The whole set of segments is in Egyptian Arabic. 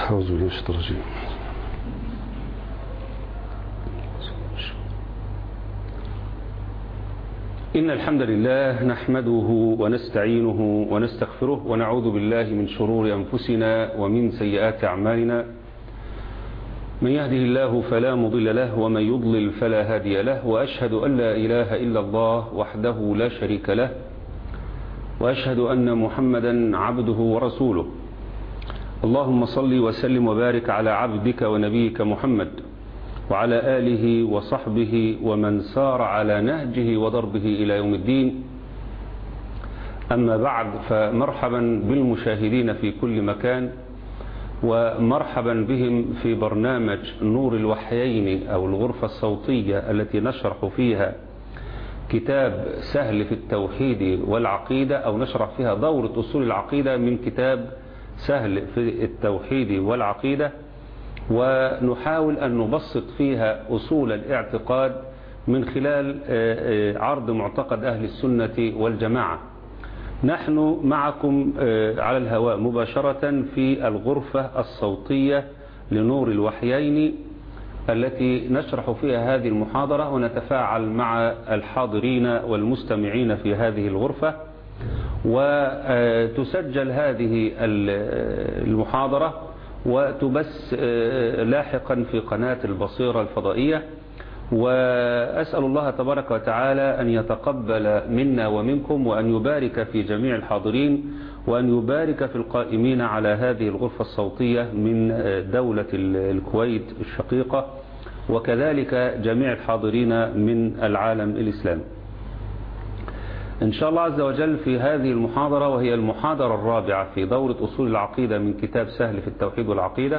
أعوذ بالله من الشيطان الرجيم إن الحمد لله نحمده ونستعينه ونستغفره ونعوذ بالله من شرور أنفسنا ومن سيئات أعمالنا من يهده الله فلا مضل له ومن يضلل فلا هادي له وأشهد أن لا إله إلا الله وحده لا شريك له وأشهد أن محمدا عبده ورسوله اللهم صل وسلم وبارك على عبدك ونبيك محمد وعلى آله وصحبه ومن سار على نهجه وضربه إلى يوم الدين أما بعد فمرحبا بالمشاهدين في كل مكان ومرحبا بهم في برنامج نور الوحيين أو الغرفة الصوتية التي نشرح فيها كتاب سهل في التوحيد والعقيدة أو نشرح فيها دورة أصول العقيدة من كتاب سهل في التوحيد والعقيدة ونحاول أن نبسط فيها أصول الاعتقاد من خلال عرض معتقد أهل السنة والجماعة نحن معكم على الهواء مباشرة في الغرفة الصوتية لنور الوحيين التي نشرح فيها هذه المحاضرة ونتفاعل مع الحاضرين والمستمعين في هذه الغرفة وتسجل هذه المحاضرة وتبث لاحقا في قناة البصيرة الفضائية وأسأل الله تبارك وتعالى أن يتقبل منا ومنكم وأن يبارك في جميع الحاضرين وأن يبارك في القائمين على هذه الغرفة الصوتية من دولة الكويت الشقيقة وكذلك جميع الحاضرين من العالم الإسلامي إن شاء الله عز وجل في هذه المحاضرة وهي المحاضرة الرابعة في دورة أصول العقيدة من كتاب سهل في التوحيد والعقيدة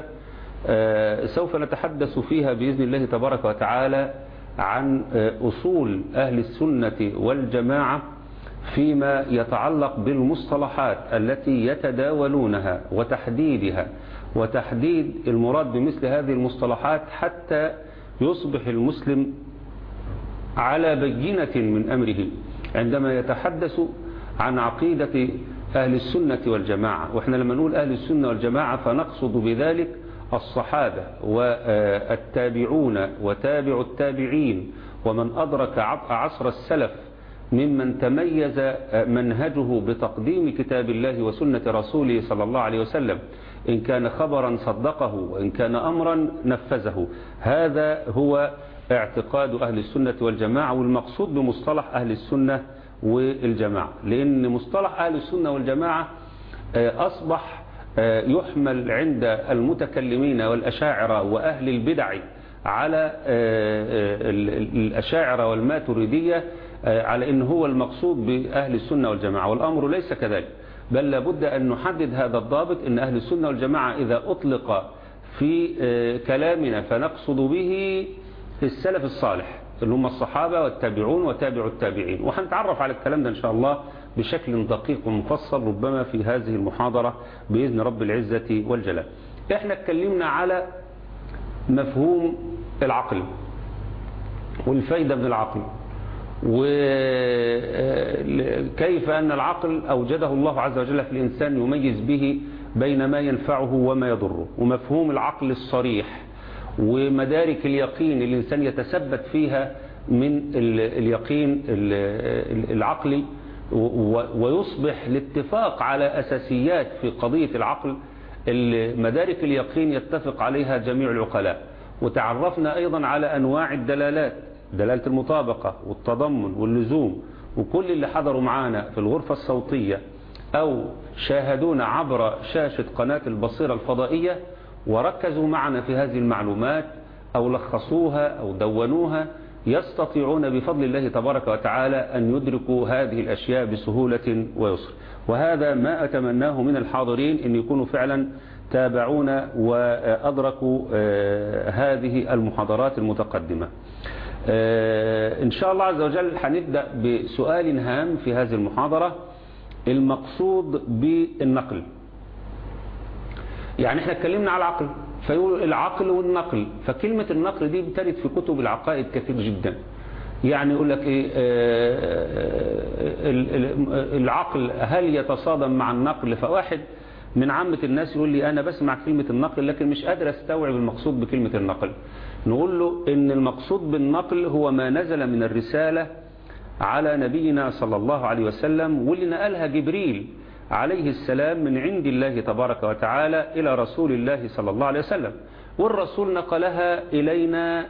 سوف نتحدث فيها بإذن الله تبارك وتعالى عن أصول أهل السنة والجماعة فيما يتعلق بالمصطلحات التي يتداولونها وتحديدها وتحديد المراد بمثل هذه المصطلحات حتى يصبح المسلم على بينة من أمره عندما يتحدث عن عقيدة أهل السنة والجماعة وإحنا لما نقول أهل السنة والجماعة فنقصد بذلك الصحابة والتابعون وتابع التابعين ومن أدرك عصر السلف ممن تميز منهجه بتقديم كتاب الله وسنة رسوله صلى الله عليه وسلم إن كان خبرا صدقه وإن كان أمرا نفذه هذا هو اعتقاد أهل السنة والجماعة والمقصود بمصطلح أهل السنة والجماعة لأن مصطلح أهل السنة والجماعة أصبح يحمل عند المتكلمين والأشاعرة وأهل البدع على الأشاعرة والماتريدية على أن هو المقصود بأهل السنة والجماعة والأمر ليس كذلك بل لابد أن نحدد هذا الضابط أن أهل السنة والجماعة إذا أطلق في كلامنا فنقصد به السلف الصالح اللي هم الصحابة والتابعون وتابع التابعين وهنتعرف على الكلام ده إن شاء الله بشكل دقيق ومفصل ربما في هذه المحاضرة بإذن رب العزة والجلال احنا اتكلمنا على مفهوم العقل والفايدة من العقل وكيف أن العقل أوجده الله عز وجل في الإنسان يميز به بين ما ينفعه وما يضره ومفهوم العقل الصريح ومدارك اليقين اللي الإنسان يتثبت فيها من اليقين العقلي ويصبح الاتفاق على أساسيات في قضية العقل مدارك اليقين يتفق عليها جميع العقلاء وتعرفنا أيضا على أنواع الدلالات دلالة المطابقة والتضمن واللزوم وكل اللي حضروا معانا في الغرفة الصوتية أو شاهدونا عبر شاشة قناة البصيرة الفضائية وركزوا معنا في هذه المعلومات أو لخصوها أو دونوها يستطيعون بفضل الله تبارك وتعالى أن يدركوا هذه الأشياء بسهولة ويسر وهذا ما أتمناه من الحاضرين أن يكونوا فعلا تابعونا وأدركوا هذه المحاضرات المتقدمة إن شاء الله عز وجل هنبدأ بسؤال هام في هذه المحاضرة المقصود بالنقل يعني احنا اتكلمنا على العقل فيقول العقل والنقل فكلمة النقل دي بترد في كتب العقائد كثير جدا يعني يقول لك ايه العقل هل يتصادم مع النقل فواحد من عامة الناس يقول لي أنا بسمع كلمة النقل لكن مش قادر أستوعب المقصود بكلمة النقل نقول له إن المقصود بالنقل هو ما نزل من الرسالة على نبينا صلى الله عليه وسلم واللي نقلها جبريل عليه السلام من عند الله تبارك وتعالى إلى رسول الله صلى الله عليه وسلم والرسول نقلها إلينا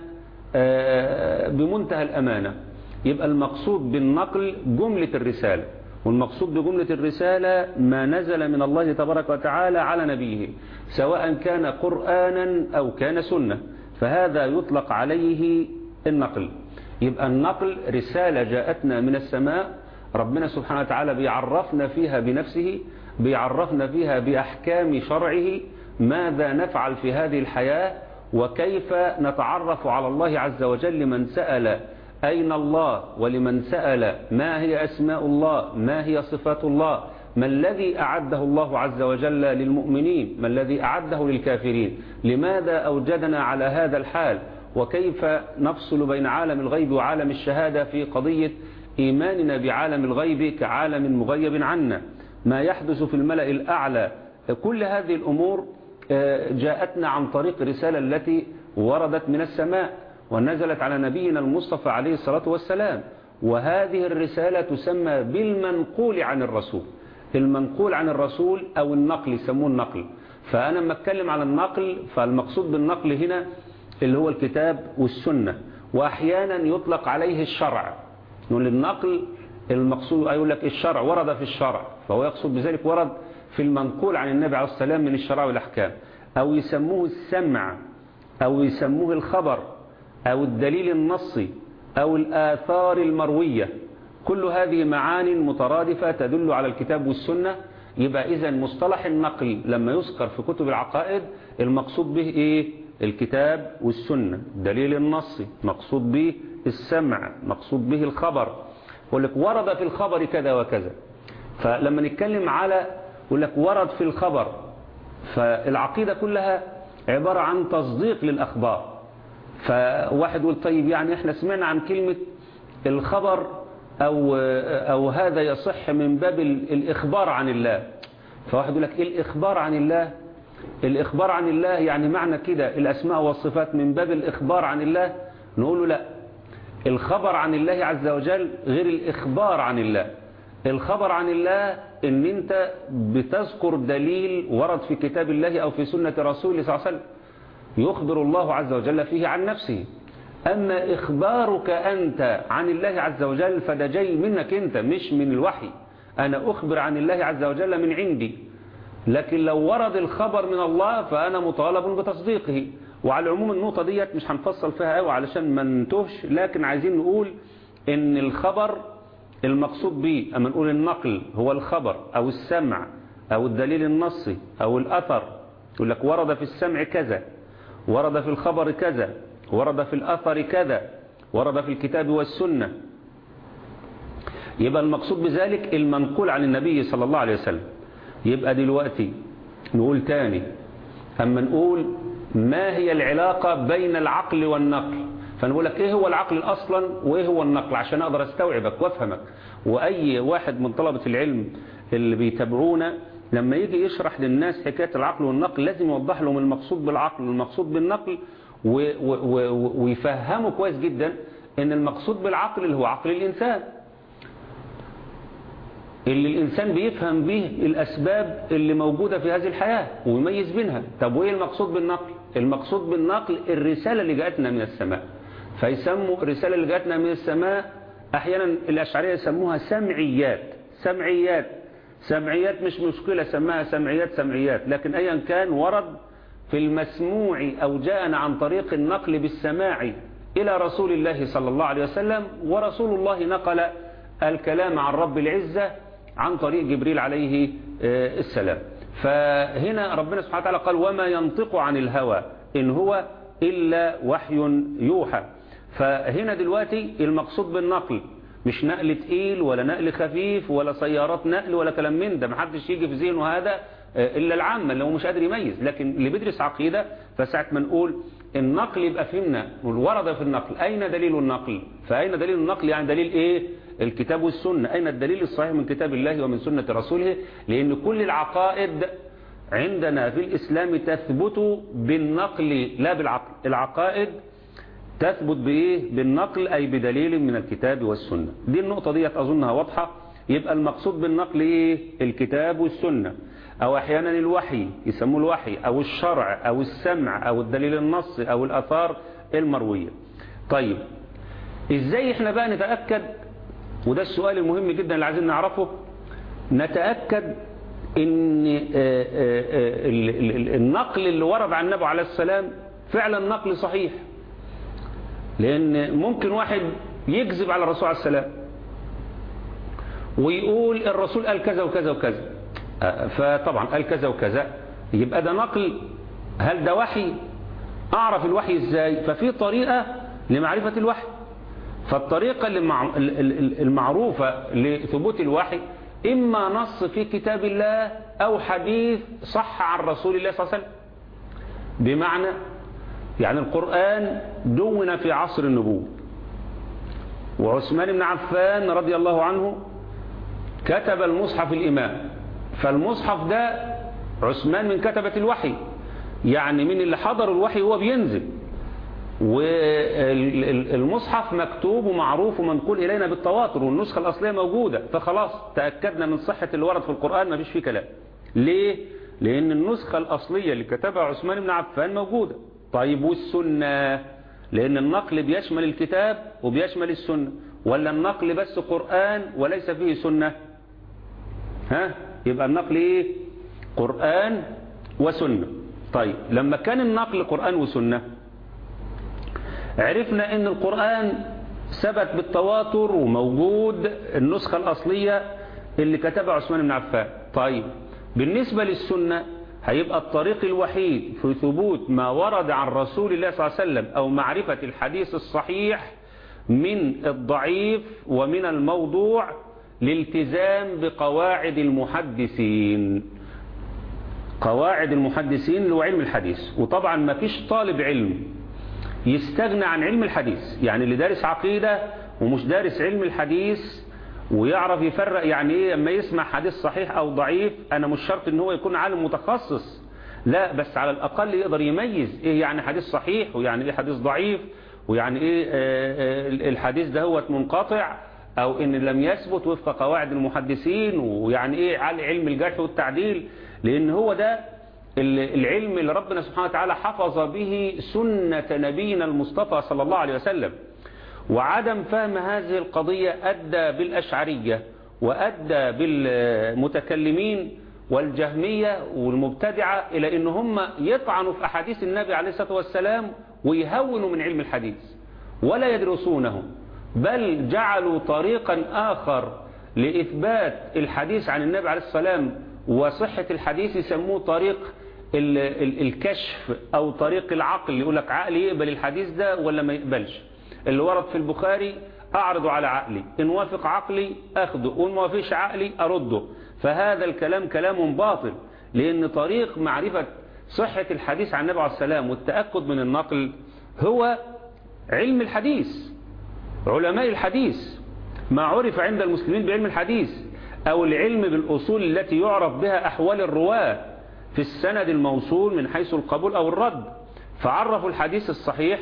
بمنتهى الأمانة يبقى المقصود بالنقل جملة الرسالة والمقصود بجملة الرسالة ما نزل من الله تبارك وتعالى على نبيه سواء كان قرآنا أو كان سنة فهذا يطلق عليه النقل يبقى النقل رسالة جاءتنا من السماء ربنا سبحانه وتعالى بيعرفنا فيها بنفسه بيعرفنا فيها بأحكام شرعه ماذا نفعل في هذه الحياة وكيف نتعرف على الله عز وجل لمن سأل أين الله ولمن سأل ما هي أسماء الله ما هي صفات الله ما الذي أعده الله عز وجل للمؤمنين ما الذي أعده للكافرين لماذا أوجدنا على هذا الحال وكيف نفصل بين عالم الغيب وعالم الشهادة في قضية إيماننا بعالم الغيب كعالم مغيب عنا ما يحدث في الملأ الأعلى كل هذه الأمور جاءتنا عن طريق رسالة التي وردت من السماء ونزلت على نبينا المصطفى عليه الصلاة والسلام وهذه الرسالة تسمى بالمنقول عن الرسول المنقول عن الرسول أو النقل يسموه النقل فأنا لما أتكلم على النقل فالمقصود بالنقل هنا اللي هو الكتاب والسنة وأحيانا يطلق عليه الشرع نقول النقل المقصود يقول لك الشرع ورد في الشرع فهو يقصد بذلك ورد في المنقول عن النبي عليه السلام من الشرع والأحكام أو يسموه السمع أو يسموه الخبر أو الدليل النصي أو الآثار المروية كل هذه معاني مترادفة تدل على الكتاب والسنة يبقى إذا مصطلح النقل لما يذكر في كتب العقائد المقصود به إيه الكتاب والسنة الدليل النصي مقصود به السمع مقصود به الخبر يقول لك ورد في الخبر كذا وكذا فلما نتكلم على يقول لك ورد في الخبر فالعقيدة كلها عبارة عن تصديق للأخبار فواحد يقول طيب يعني احنا سمعنا عن كلمة الخبر أو, أو هذا يصح من باب الإخبار عن الله فواحد يقول لك إيه الإخبار عن الله الإخبار عن الله يعني معنى كده الأسماء والصفات من باب الإخبار عن الله نقول له لا الخبر عن الله عز وجل غير الإخبار عن الله الخبر عن الله ان انت بتذكر دليل ورد في كتاب الله او في سنة رسوله صلى الله عليه وسلم يخبر الله عز وجل فيه عن نفسه اما اخبارك انت عن الله عز وجل فده جاي منك انت مش من الوحي انا اخبر عن الله عز وجل من عندي لكن لو ورد الخبر من الله فانا مطالب بتصديقه وعلى العموم النقطة ديت مش هنفصل فيها قوي علشان ما نتوهش لكن عايزين نقول ان الخبر المقصود به أما نقول النقل هو الخبر أو السمع أو الدليل النصي أو الأثر يقول لك ورد في السمع كذا ورد في الخبر كذا ورد في الأثر كذا ورد في الكتاب والسنة يبقى المقصود بذلك المنقول عن النبي صلى الله عليه وسلم يبقى دلوقتي نقول تاني أما نقول ما هي العلاقة بين العقل والنقل فنقول لك ايه هو العقل اصلا وايه هو النقل عشان اقدر استوعبك وافهمك واي واحد من طلبة العلم اللي بيتابعونا لما يجي يشرح للناس حكاية العقل والنقل لازم يوضح لهم المقصود بالعقل والمقصود بالنقل ويفهموا كويس جدا ان المقصود بالعقل اللي هو عقل الانسان اللي الإنسان بيفهم به الأسباب اللي موجودة في هذه الحياة ويميز بينها طب وإيه المقصود بالنقل المقصود بالنقل الرسالة اللي جاءتنا من السماء فيسموا الرسالة اللي جاءتنا من السماء أحيانا الأشعرية يسموها سمعيات سمعيات سمعيات مش مشكلة سماها سمعيات سمعيات لكن أيا كان ورد في المسموع أو جاءنا عن طريق النقل بالسماع إلى رسول الله صلى الله عليه وسلم ورسول الله نقل الكلام عن رب العزة عن طريق جبريل عليه السلام فهنا ربنا سبحانه وتعالى قال وما ينطق عن الهوى إن هو إلا وحي يوحى فهنا دلوقتي المقصود بالنقل مش نقل تقيل ولا نقل خفيف ولا سيارات نقل ولا كلام من ده محدش يجي في ذهنه هذا إلا العامة اللي هو مش قادر يميز لكن اللي بيدرس عقيدة فساعة ما نقول النقل يبقى فهمنا ورد في النقل أين دليل النقل فأين دليل النقل يعني دليل إيه الكتاب والسنة أين الدليل الصحيح من كتاب الله ومن سنة رسوله لأن كل العقائد عندنا في الإسلام تثبت بالنقل لا بالعقل العقائد تثبت بإيه بالنقل أي بدليل من الكتاب والسنة دي النقطة دي أظنها واضحة يبقى المقصود بالنقل إيه الكتاب والسنة أو أحيانا الوحي يسموه الوحي أو الشرع أو السمع أو الدليل النص أو الأثار المروية طيب إزاي إحنا بقى نتأكد وده السؤال المهم جدا اللي عايزين نعرفه نتأكد ان النقل اللي ورد عن النبي عليه السلام فعلا نقل صحيح لان ممكن واحد يكذب على الرسول عليه السلام ويقول الرسول قال كذا وكذا وكذا فطبعا قال كذا وكذا يبقى ده نقل هل ده وحي اعرف الوحي ازاي ففي طريقة لمعرفة الوحي فالطريقة المعروفة لثبوت الوحي إما نص في كتاب الله أو حديث صح عن رسول الله صلى الله عليه وسلم بمعنى يعني القرآن دون في عصر النبوة وعثمان بن عفان رضي الله عنه كتب المصحف الإمام فالمصحف ده عثمان من كتبة الوحي يعني من اللي حضر الوحي هو بينزل والمصحف مكتوب ومعروف ومنقول إلينا بالتواتر والنسخة الأصلية موجودة فخلاص تأكدنا من صحة اللي ورد في القرآن ما فيش فيه كلام ليه؟ لأن النسخة الأصلية اللي كتبها عثمان بن عفان موجودة طيب والسنة لأن النقل بيشمل الكتاب وبيشمل السنة ولا النقل بس قرآن وليس فيه سنة ها يبقى النقل ايه قرآن وسنة طيب لما كان النقل قرآن وسنة عرفنا ان القرآن ثبت بالتواتر وموجود النسخة الأصلية اللي كتبها عثمان بن عفان طيب بالنسبة للسنة هيبقى الطريق الوحيد في ثبوت ما ورد عن رسول الله صلى الله عليه وسلم أو معرفة الحديث الصحيح من الضعيف ومن الموضوع لالتزام بقواعد المحدثين قواعد المحدثين اللي هو علم الحديث وطبعا ما فيش طالب علم يستغنى عن علم الحديث يعني اللي دارس عقيدة ومش دارس علم الحديث ويعرف يفرق يعني ايه لما يسمع حديث صحيح او ضعيف انا مش شرط ان هو يكون عالم متخصص لا بس على الاقل يقدر يميز ايه يعني حديث صحيح ويعني ايه حديث ضعيف ويعني ايه آه الحديث ده هو منقطع او ان لم يثبت وفق قواعد المحدثين ويعني ايه علم الجرح والتعديل لان هو ده العلم اللي ربنا سبحانه وتعالى حفظ به سنة نبينا المصطفى صلى الله عليه وسلم وعدم فهم هذه القضية أدى بالأشعرية وأدى بالمتكلمين والجهمية والمبتدعة إلى أن هم يطعنوا في أحاديث النبي عليه الصلاة والسلام ويهونوا من علم الحديث ولا يدرسونه بل جعلوا طريقا آخر لإثبات الحديث عن النبي عليه الصلاة والسلام وصحة الحديث يسموه طريق ال ال الكشف أو طريق العقل يقول لك عقلي يقبل الحديث ده ولا ما يقبلش اللي ورد في البخاري أعرضه على عقلي إن وافق عقلي أخده وإن ما فيش عقلي أرده فهذا الكلام كلام باطل لأن طريق معرفة صحة الحديث عن النبي عليه السلام والتأكد من النقل هو علم الحديث علماء الحديث ما عرف عند المسلمين بعلم الحديث أو العلم بالأصول التي يعرف بها أحوال الرواة في السند الموصول من حيث القبول أو الرد فعرفوا الحديث الصحيح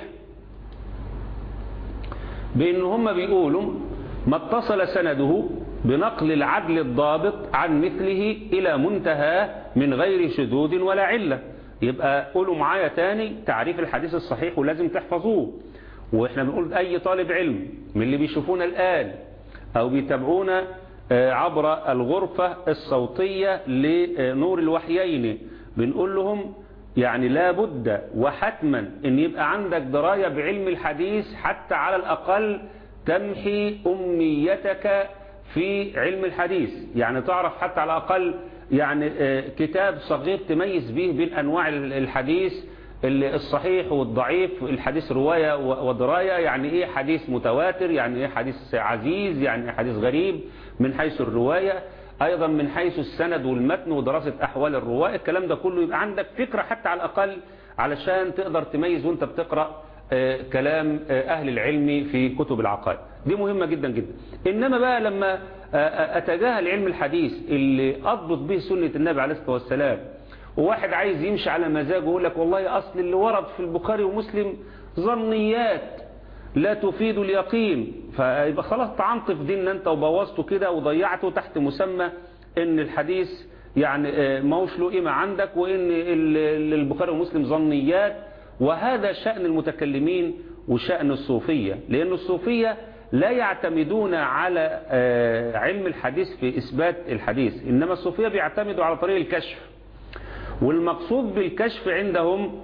بأن هم بيقولوا ما اتصل سنده بنقل العدل الضابط عن مثله إلى منتهى من غير شذوذ ولا علة يبقى قولوا معايا تاني تعريف الحديث الصحيح ولازم تحفظوه واحنا بنقول أي طالب علم من اللي بيشوفونا الآن أو بيتابعونا عبر الغرفة الصوتية لنور الوحيين بنقول لهم يعني لا بد وحتما ان يبقى عندك دراية بعلم الحديث حتى على الأقل تمحي أمنيتك في علم الحديث يعني تعرف حتى على الأقل يعني كتاب صغير تميز به بين أنواع الحديث الصحيح والضعيف الحديث رواية ودراية يعني ايه حديث متواتر يعني ايه حديث عزيز يعني ايه حديث غريب من حيث الرواية ايضا من حيث السند والمتن ودراسة احوال الرواة الكلام ده كله يبقى عندك فكرة حتى على الاقل علشان تقدر تميز وانت بتقرأ كلام اهل العلم في كتب العقائد دي مهمة جدا جدا انما بقى لما اتجاهل علم الحديث اللي اضبط به سنة النبي عليه الصلاة والسلام وواحد عايز يمشي على مزاجه ويقول لك والله أصل اللي ورد في البخاري ومسلم ظنيات لا تفيد اليقين فيبقى خلاص طعنت في ديننا انت وبوظته كده وضيعته تحت مسمى ان الحديث يعني موش له قيمة عندك وان البخاري ومسلم ظنيات وهذا شأن المتكلمين وشأن الصوفية لأن الصوفية لا يعتمدون على علم الحديث في إثبات الحديث إنما الصوفية بيعتمدوا على طريق الكشف والمقصود بالكشف عندهم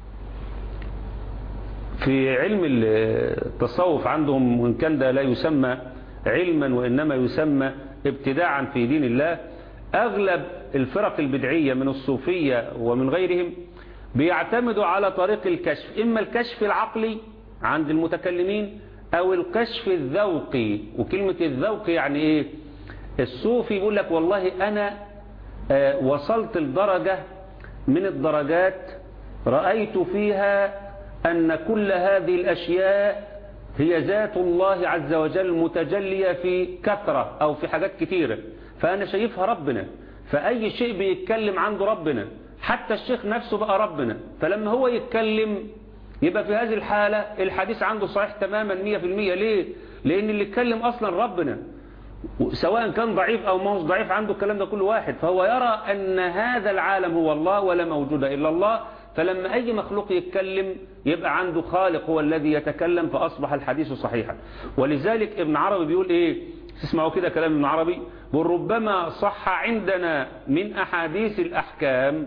في علم التصوف عندهم وإن كان ده لا يسمى علما وإنما يسمى ابتداعا في دين الله أغلب الفرق البدعية من الصوفية ومن غيرهم بيعتمدوا على طريق الكشف إما الكشف العقلي عند المتكلمين أو الكشف الذوقي وكلمة الذوق يعني إيه الصوفي يقول لك والله أنا وصلت لدرجة من الدرجات رأيت فيها أن كل هذه الأشياء هي ذات الله عز وجل متجلية في كثرة أو في حاجات كتيرة فأنا شايفها ربنا فأي شيء بيتكلم عنده ربنا حتى الشيخ نفسه بقى ربنا فلما هو يتكلم يبقى في هذه الحالة الحديث عنده صحيح تماما 100% ليه؟ لأن اللي يتكلم أصلا ربنا سواء كان ضعيف أو ما هو ضعيف عنده الكلام ده كل واحد فهو يرى أن هذا العالم هو الله ولا موجود إلا الله فلما أي مخلوق يتكلم يبقى عنده خالق هو الذي يتكلم فأصبح الحديث صحيحا ولذلك ابن عربي بيقول إيه تسمعوا كده كلام ابن عربي بل ربما صح عندنا من أحاديث الأحكام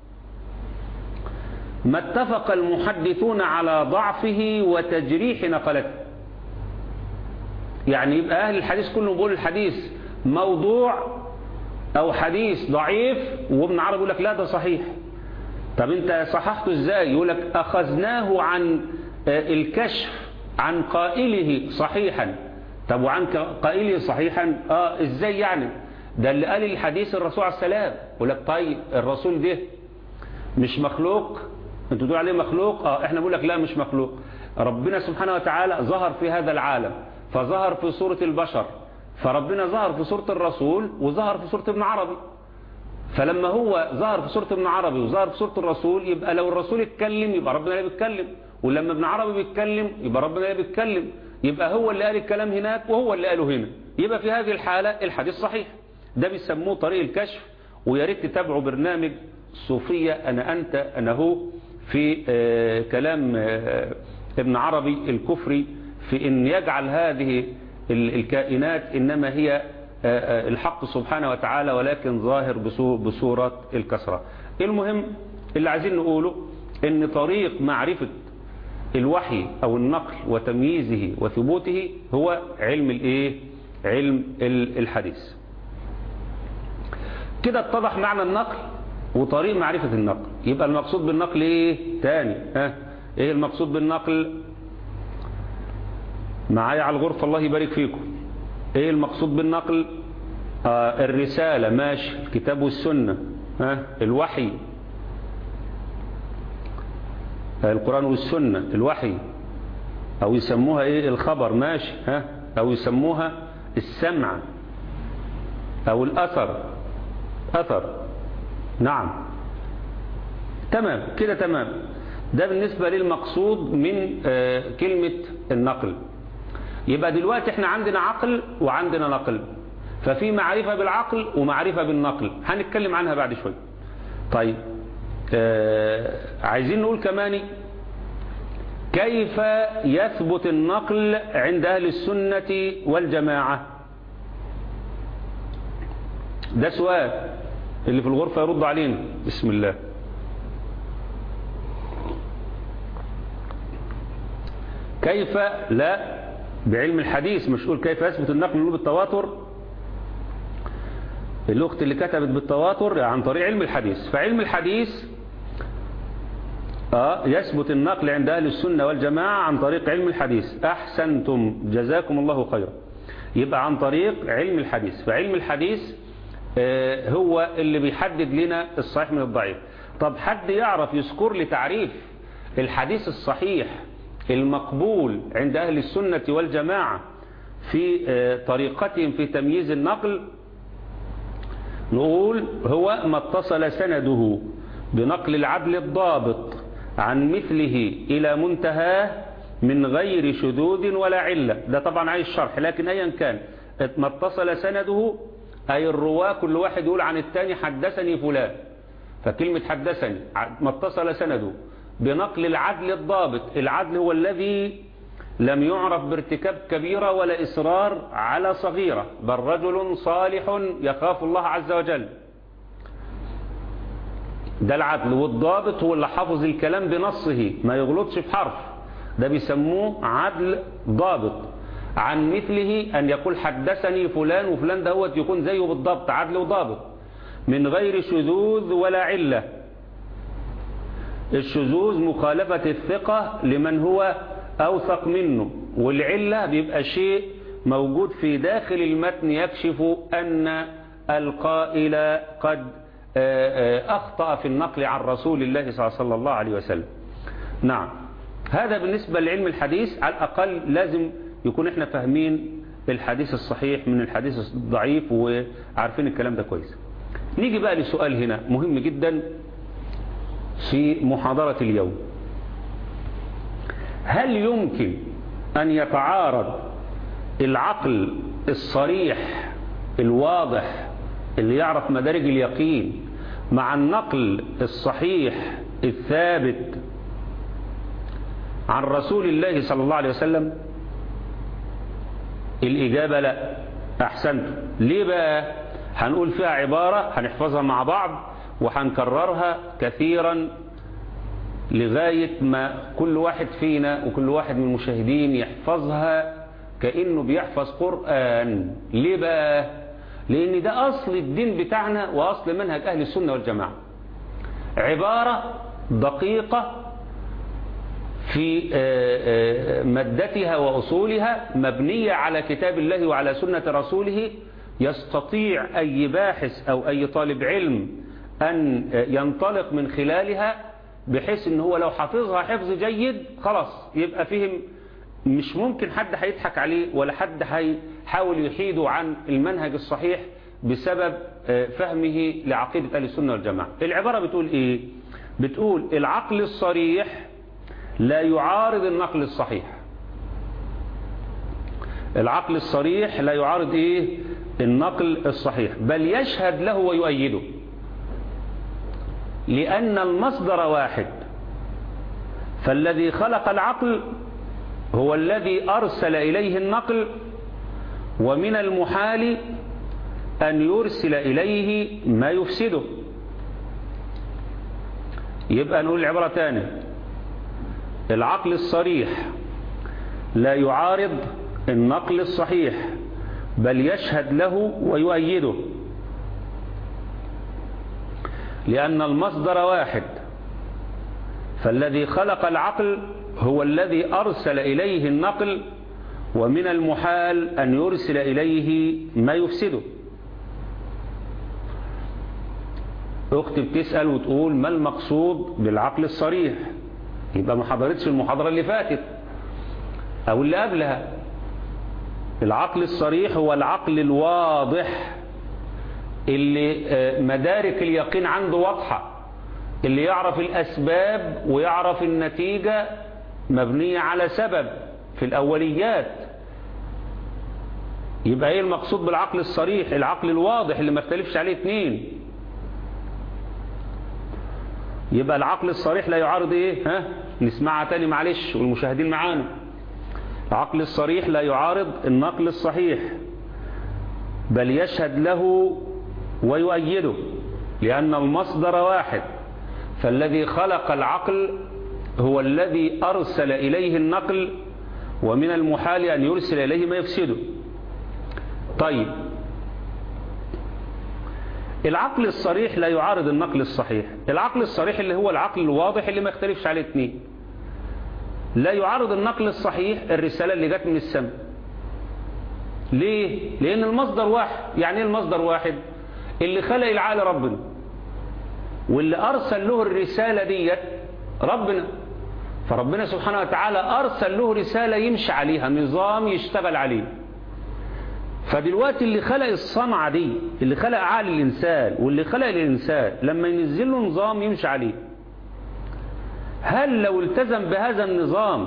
ما اتفق المحدثون على ضعفه وتجريح نقلته يعني يبقى أهل الحديث كلهم بيقول الحديث موضوع أو حديث ضعيف وابن عربي يقول لك لا ده صحيح طب انت صححته ازاي يقول لك أخذناه عن الكشف عن قائله صحيحا طب وعن قائله صحيحا اه ازاي يعني ده اللي قال الحديث الرسول عليه السلام يقول لك طيب الرسول ده مش مخلوق انتوا تقولوا عليه مخلوق اه احنا بنقول لك لا مش مخلوق ربنا سبحانه وتعالى ظهر في هذا العالم فظهر في صورة البشر فربنا ظهر في صورة الرسول وظهر في صورة ابن عربي فلما هو ظهر في صورة ابن عربي وظهر في صورة الرسول يبقى لو الرسول اتكلم يبقى ربنا اللي بيتكلم ولما ابن عربي بيتكلم يبقى ربنا اللي بيتكلم يبقى هو اللي قال الكلام هناك وهو اللي قاله هنا يبقى في هذه الحالة الحديث صحيح ده بيسموه طريق الكشف ويا ريت تتابعوا برنامج صوفية أنا أنت أنا هو في آه كلام آه ابن عربي الكفري في أن يجعل هذه الكائنات إنما هي آه الحق سبحانه وتعالى ولكن ظاهر بصورة الكسرة المهم اللي عايزين نقوله أن طريق معرفة الوحي أو النقل وتمييزه وثبوته هو علم الايه علم الحديث كده اتضح معنى النقل وطريق معرفة النقل يبقى المقصود بالنقل ايه تاني ها ايه المقصود بالنقل معايا على الغرفة الله يبارك فيكم ايه المقصود بالنقل آه الرسالة ماشي الكتاب والسنة ها الوحي القرآن والسنة الوحي او يسموها ايه الخبر ماشي ها او يسموها السمع او الاثر اثر نعم تمام كده تمام ده بالنسبة للمقصود من آه كلمة النقل يبقى دلوقتي احنا عندنا عقل وعندنا نقل ففي معرفة بالعقل ومعرفة بالنقل هنتكلم عنها بعد شوي طيب آه عايزين نقول كمان كيف يثبت النقل عند أهل السنة والجماعة ده سؤال اللي في الغرفة يرد علينا بسم الله كيف لا بعلم الحديث مش قول كيف يثبت النقل من بالتواتر الأخت اللي كتبت بالتواتر عن طريق علم الحديث فعلم الحديث آه يثبت النقل عند أهل السنة والجماعة عن طريق علم الحديث أحسنتم جزاكم الله خيرا يبقى عن طريق علم الحديث فعلم الحديث آه هو اللي بيحدد لنا الصحيح من الضعيف طب حد يعرف يذكر لي تعريف الحديث الصحيح المقبول عند أهل السنة والجماعة في آه طريقتهم في تمييز النقل نقول هو ما اتصل سنده بنقل العدل الضابط عن مثله إلى منتهاه من غير شذوذ ولا علة ده طبعا عايز شرح لكن أيا كان ما اتصل سنده أي الرواة كل واحد يقول عن الثاني حدثني فلان فكلمة حدثني ما اتصل سنده بنقل العدل الضابط العدل هو الذي لم يعرف بارتكاب كبيرة ولا إصرار على صغيرة بل رجل صالح يخاف الله عز وجل ده العدل والضابط هو اللي حافظ الكلام بنصه ما يغلطش في حرف ده بيسموه عدل ضابط عن مثله أن يقول حدثني فلان وفلان دهوت يكون زيه بالضبط عدل وضابط من غير شذوذ ولا علة الشذوذ مخالفة الثقة لمن هو أوثق منه والعلة بيبقى شيء موجود في داخل المتن يكشف أن القائل قد أخطأ في النقل عن رسول الله صلى الله عليه وسلم نعم هذا بالنسبة لعلم الحديث على الأقل لازم يكون احنا فاهمين الحديث الصحيح من الحديث الضعيف وعارفين الكلام ده كويس نيجي بقى لسؤال هنا مهم جدا في محاضرة اليوم هل يمكن أن يتعارض العقل الصريح الواضح اللي يعرف مدارج اليقين مع النقل الصحيح الثابت عن رسول الله صلى الله عليه وسلم الإجابة لا أحسنت ليه بقى هنقول فيها عبارة هنحفظها مع بعض وهنكررها كثيرا لغاية ما كل واحد فينا وكل واحد من المشاهدين يحفظها كأنه بيحفظ قرآن ليه بقى لأن ده أصل الدين بتاعنا وأصل منهج أهل السنة والجماعة عبارة دقيقة في مادتها وأصولها مبنية على كتاب الله وعلى سنة رسوله يستطيع أي باحث أو أي طالب علم أن ينطلق من خلالها بحيث ان هو لو حافظها حفظ جيد خلاص يبقى فهم مش ممكن حد هيضحك عليه ولا حد هيحاول يحيده عن المنهج الصحيح بسبب فهمه لعقيدة أهل السنة والجماعة العبارة بتقول ايه بتقول العقل الصريح لا يعارض النقل الصحيح العقل الصريح لا يعارض ايه النقل الصحيح بل يشهد له ويؤيده لأن المصدر واحد فالذي خلق العقل هو الذي أرسل إليه النقل ومن المحال أن يرسل إليه ما يفسده يبقى نقول العبارة تاني العقل الصريح لا يعارض النقل الصحيح بل يشهد له ويؤيده لأن المصدر واحد فالذي خلق العقل هو الذي أرسل إليه النقل ومن المحال أن يرسل إليه ما يفسده أختي بتسأل وتقول ما المقصود بالعقل الصريح يبقى ما حضرتش المحاضرة اللي فاتت أو اللي قبلها العقل الصريح هو العقل الواضح اللي مدارك اليقين عنده واضحة اللي يعرف الأسباب ويعرف النتيجة مبنية على سبب في الأوليات يبقى ايه المقصود بالعقل الصريح العقل الواضح اللي ما اختلفش عليه اتنين يبقى العقل الصريح لا يعارض ايه ها نسمعها تاني معلش والمشاهدين معانا العقل الصريح لا يعارض النقل الصحيح بل يشهد له ويؤيده لأن المصدر واحد فالذي خلق العقل هو الذي أرسل إليه النقل ومن المحال أن يرسل إليه ما يفسده طيب العقل الصريح لا يعارض النقل الصحيح العقل الصريح اللي هو العقل الواضح اللي ما يختلفش عليه اتنين لا يعارض النقل الصحيح الرسالة اللي جت من السماء ليه؟ لأن المصدر واحد يعني ايه المصدر واحد اللي خلق العالم ربنا واللي أرسل له الرسالة ديت ربنا فربنا سبحانه وتعالى أرسل له رسالة يمشي عليها نظام يشتغل عليه فدلوقتي اللي خلق الصنعة دي اللي خلق عقل الإنسان واللي خلق الإنسان لما ينزل له نظام يمشي عليه هل لو التزم بهذا النظام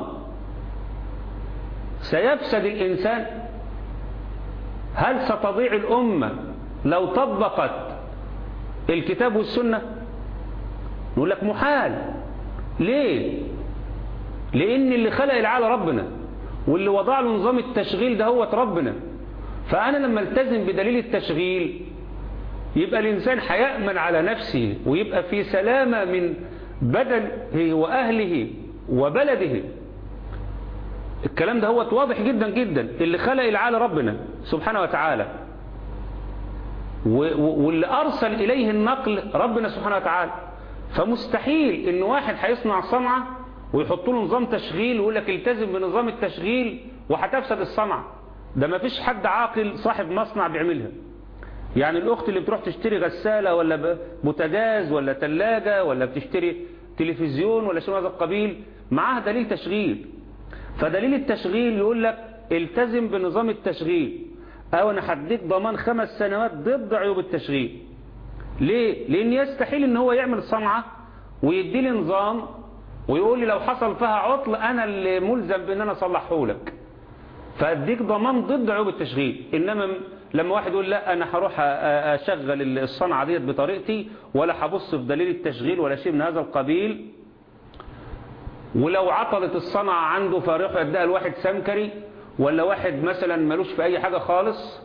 سيفسد الإنسان هل ستضيع الأمة لو طبقت الكتاب والسنة نقول لك محال ليه لأن اللي خلق العالم ربنا واللي وضع له نظام التشغيل ده هو ربنا فأنا لما التزم بدليل التشغيل يبقى الإنسان هيأمن على نفسه ويبقى في سلامة من بدنه وأهله وبلده الكلام ده هو واضح جدا جدا اللي خلق العالم ربنا سبحانه وتعالى واللي أرسل إليه النقل ربنا سبحانه وتعالى فمستحيل إن واحد هيصنع صنعة ويحط له نظام تشغيل ويقول لك التزم بنظام التشغيل وهتفسد الصنعة ده ما فيش حد عاقل صاحب مصنع بيعملها يعني الأخت اللي بتروح تشتري غسالة ولا بوتاجاز ولا تلاجة ولا بتشتري تلفزيون ولا شيء من هذا القبيل معاها دليل تشغيل فدليل التشغيل يقول لك التزم بنظام التشغيل او انا هديك ضمان خمس سنوات ضد عيوب التشغيل ليه لان يستحيل ان هو يعمل صنعة ويدي لي نظام ويقول لي لو حصل فيها عطل انا اللي ملزم بان انا اصلحه لك فاديك ضمان ضد عيوب التشغيل انما لما واحد يقول لا انا هروح اشغل الصنعة ديت بطريقتي ولا هبص في دليل التشغيل ولا شيء من هذا القبيل ولو عطلت الصنعة عنده فيروح يديها لواحد سمكري ولا واحد مثلا ملوش في اي حاجة خالص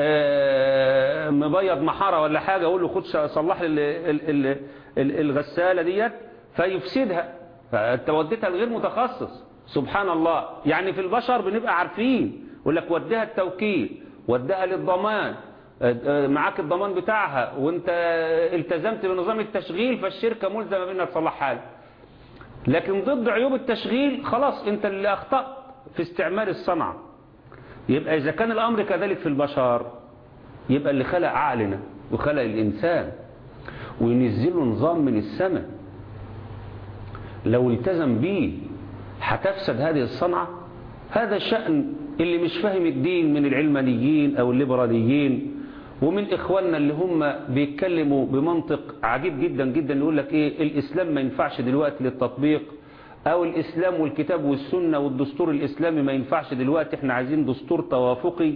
مبيض محارة ولا حاجة اقول له خد صلح لي الغسالة ديت فيفسدها فانت وديتها لغير متخصص سبحان الله يعني في البشر بنبقى عارفين يقول لك وديها التوكيل وديها للضمان معاك الضمان بتاعها وانت التزمت بنظام التشغيل فالشركة ملزمة بانها تصلحها لك لكن ضد عيوب التشغيل خلاص انت اللي اخطأت في استعمال الصنعة يبقى اذا كان الامر كذلك في البشر يبقى اللي خلق عقلنا وخلق الانسان وينزل له نظام من السماء لو التزم به هتفسد هذه الصنعة هذا الشأن اللي مش فاهم الدين من العلمانيين او الليبراليين ومن إخواننا اللي هم بيتكلموا بمنطق عجيب جدا جدا يقول لك إيه الإسلام ما ينفعش دلوقتي للتطبيق أو الإسلام والكتاب والسنة والدستور الإسلامي ما ينفعش دلوقتي احنا عايزين دستور توافقي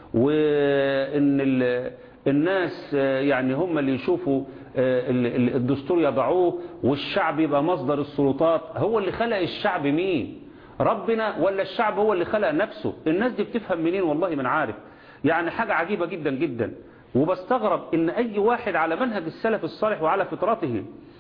وإن الناس يعني هم اللي يشوفوا الدستور يضعوه والشعب يبقى مصدر السلطات هو اللي خلق الشعب مين ربنا ولا الشعب هو اللي خلق نفسه الناس دي بتفهم منين والله من عارف يعني حاجة عجيبة جدا جدا وبستغرب ان اي واحد على منهج السلف الصالح وعلى فطرته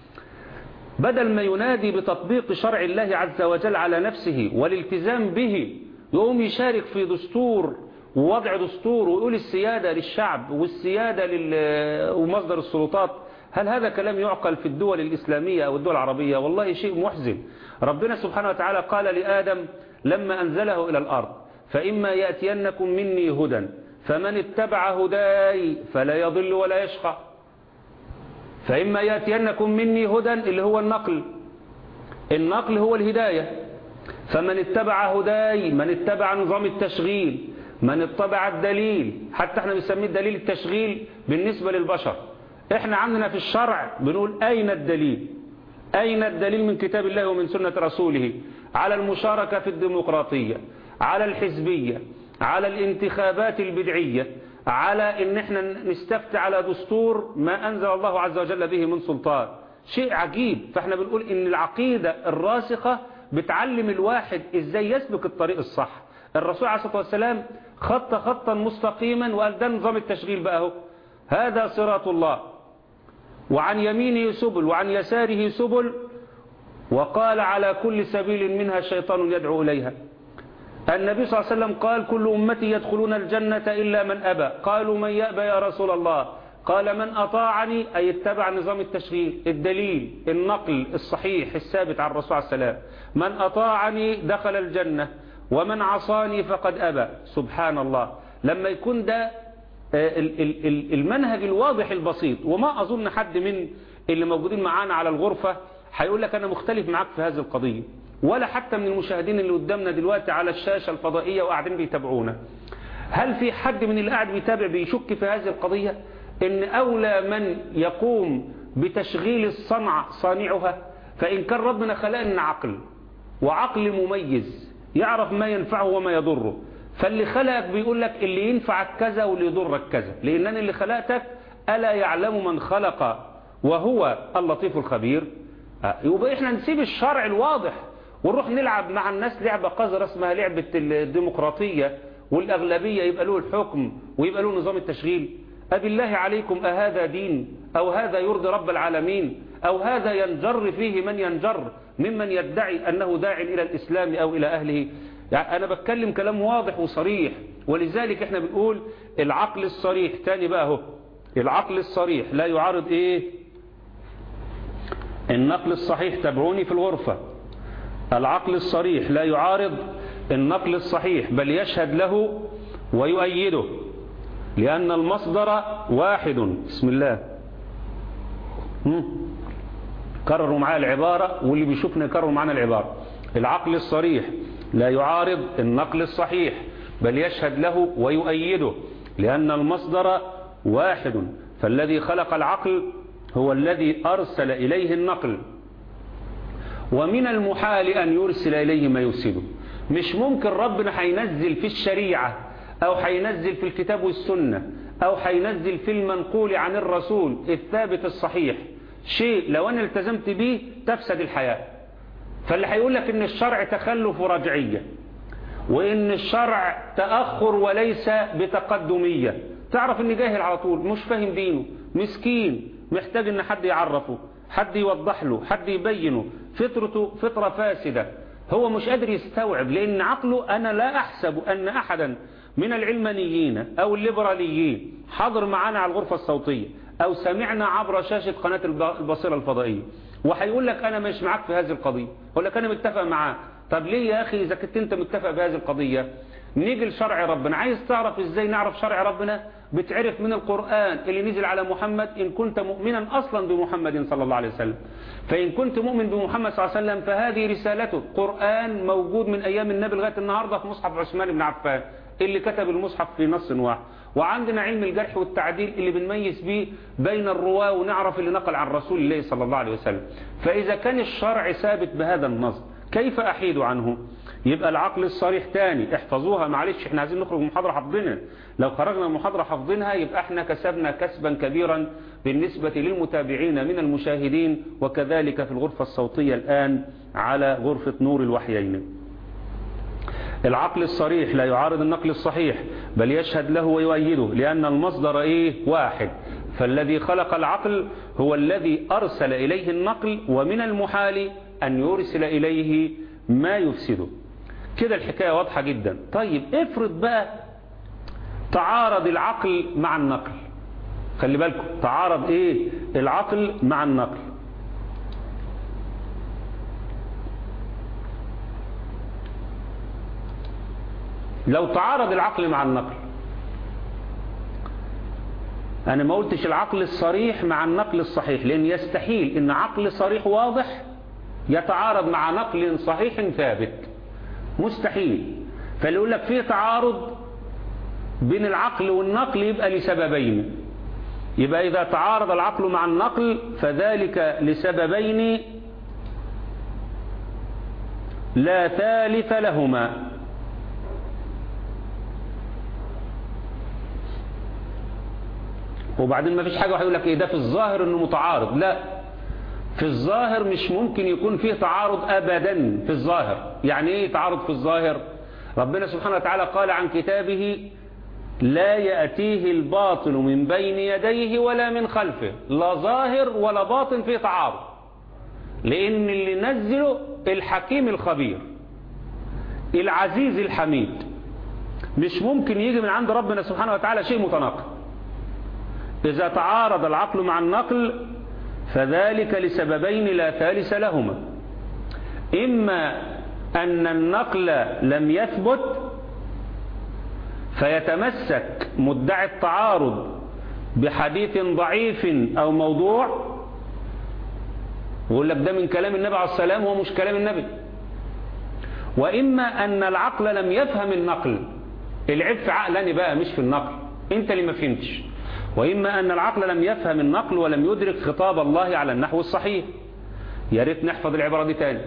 بدل ما ينادي بتطبيق شرع الله عز وجل على نفسه والالتزام به يقوم يشارك في دستور ووضع دستور ويقول السيادة للشعب والسيادة لل... ومصدر السلطات هل هذا كلام يعقل في الدول الإسلامية أو الدول العربية والله شيء محزن ربنا سبحانه وتعالى قال لآدم لما أنزله إلى الأرض فإما يأتينكم مني هدى فمن اتبع هداي فلا يضل ولا يشقى فإما يأتينكم مني هدى اللي هو النقل النقل هو الهداية فمن اتبع هداي من اتبع نظام التشغيل من اتبع الدليل حتى احنا بنسميه دليل التشغيل بالنسبة للبشر احنا عندنا في الشرع بنقول أين الدليل أين الدليل من كتاب الله ومن سنة رسوله على المشاركة في الديمقراطية على الحزبية على الانتخابات البدعية على ان احنا نستفتي على دستور ما انزل الله عز وجل به من سلطان شيء عجيب فاحنا بنقول ان العقيدة الراسخة بتعلم الواحد ازاي يسلك الطريق الصح الرسول عليه الصلاة والسلام خط خطا مستقيما وقال ده نظام التشغيل بقى هو هذا صراط الله وعن يمينه سبل وعن يساره سبل وقال على كل سبيل منها شيطان يدعو إليها النبي صلى الله عليه وسلم قال كل أمتي يدخلون الجنة إلا من أبى قالوا من يأبى يا رسول الله قال من أطاعني أي اتبع نظام التشغيل الدليل النقل الصحيح الثابت عن الرسول عليه السلام من أطاعني دخل الجنة ومن عصاني فقد أبى سبحان الله لما يكون ده المنهج الواضح البسيط وما أظن حد من اللي موجودين معانا على الغرفة هيقول لك أنا مختلف معاك في هذه القضية ولا حتى من المشاهدين اللي قدامنا دلوقتي على الشاشة الفضائية وقاعدين بيتابعونا هل في حد من اللي قاعد بيتابع بيشك في هذه القضية ان اولى من يقوم بتشغيل الصنعة صانعها فان كان ربنا خلقنا عقل وعقل مميز يعرف ما ينفعه وما يضره فاللي خلقك بيقول لك اللي ينفعك كذا واللي يضرك كذا لان انا اللي خلقتك الا يعلم من خلق وهو اللطيف الخبير يبقى احنا نسيب الشرع الواضح ونروح نلعب مع الناس لعبة قذرة اسمها لعبة الديمقراطية والأغلبية يبقى له الحكم ويبقى له نظام التشغيل أبي الله عليكم أهذا دين أو هذا يرضي رب العالمين أو هذا ينجر فيه من ينجر ممن يدعي أنه داع إلى الإسلام أو إلى أهله يعني أنا بتكلم كلام واضح وصريح ولذلك احنا بنقول العقل الصريح تاني بقى هو العقل الصريح لا يعارض ايه النقل الصحيح تابعوني في الغرفة العقل الصريح لا يعارض النقل الصحيح بل يشهد له ويؤيده لأن المصدر واحد بسم الله كرروا معايا العبارة واللي بيشوفنا يكرروا معانا العبارة العقل الصريح لا يعارض النقل الصحيح بل يشهد له ويؤيده لأن المصدر واحد فالذي خلق العقل هو الذي أرسل إليه النقل ومن المحال أن يرسل إليه ما يفسده مش ممكن ربنا هينزل في الشريعة أو هينزل في الكتاب والسنة أو هينزل في المنقول عن الرسول الثابت الصحيح شيء لو أنا التزمت به تفسد الحياة فاللي هيقول لك إن الشرع تخلف ورجعية وإن الشرع تأخر وليس بتقدمية تعرف إن جاهل على طول مش فاهم دينه مسكين محتاج إن حد يعرفه حد يوضح له حد يبينه فطرته فطرة فاسدة هو مش قادر يستوعب لأن عقله أنا لا أحسب أن أحدا من العلمانيين أو الليبراليين حضر معانا على الغرفة الصوتية أو سمعنا عبر شاشة قناة البصيرة الفضائية وهيقول لك أنا مش معاك في هذه القضية يقول لك أنا متفق معاك طب ليه يا أخي إذا كنت أنت متفق بهذه القضية نيجي لشرع ربنا عايز تعرف إزاي نعرف شرع ربنا بتعرف من القرآن اللي نزل على محمد إن كنت مؤمنا أصلا بمحمد صلى الله عليه وسلم فإن كنت مؤمن بمحمد صلى الله عليه وسلم فهذه رسالته قرآن موجود من أيام النبي لغاية النهاردة في مصحف عثمان بن عفان اللي كتب المصحف في نص واحد وعندنا علم الجرح والتعديل اللي بنميز به بين الرواة ونعرف اللي نقل عن رسول الله صلى الله عليه وسلم فإذا كان الشرع ثابت بهذا النص كيف أحيد عنه يبقى العقل الصريح تاني احفظوها معلش احنا عايزين نخرج من المحاضرة حافظينها لو خرجنا من المحاضرة حافظينها يبقى احنا كسبنا كسبا كبيرا بالنسبة للمتابعين من المشاهدين وكذلك في الغرفة الصوتية الآن على غرفة نور الوحيين العقل الصريح لا يعارض النقل الصحيح بل يشهد له ويؤيده لأن المصدر إيه واحد فالذي خلق العقل هو الذي أرسل إليه النقل ومن المحال أن يرسل إليه ما يفسده كده الحكاية واضحة جدا طيب افرض بقى تعارض العقل مع النقل خلي بالكم تعارض ايه العقل مع النقل لو تعارض العقل مع النقل انا ما قلتش العقل الصريح مع النقل الصحيح لان يستحيل ان عقل صريح واضح يتعارض مع نقل صحيح ثابت مستحيل فاللي يقول لك فيه تعارض بين العقل والنقل يبقى لسببين يبقى إذا تعارض العقل مع النقل فذلك لسببين لا ثالث لهما وبعدين ما فيش حاجة هيقول لك ايه ده في الظاهر انه متعارض لا في الظاهر مش ممكن يكون فيه تعارض ابدا في الظاهر يعني ايه تعارض في الظاهر ربنا سبحانه وتعالى قال عن كتابه لا يأتيه الباطل من بين يديه ولا من خلفه لا ظاهر ولا باطن فيه تعارض لان اللي نزله الحكيم الخبير العزيز الحميد مش ممكن يجي من عند ربنا سبحانه وتعالى شيء متناقض إذا تعارض العقل مع النقل فذلك لسببين لا ثالث لهما إما أن النقل لم يثبت فيتمسك مدعي التعارض بحديث ضعيف أو موضوع ويقول لك ده من كلام النبي عليه السلام هو مش كلام النبي وإما أن العقل لم يفهم النقل العيب في عقلاني بقى مش في النقل انت اللي ما فهمتش وإما أن العقل لم يفهم النقل ولم يدرك خطاب الله على النحو الصحيح يا ريت نحفظ العبارة دي تاني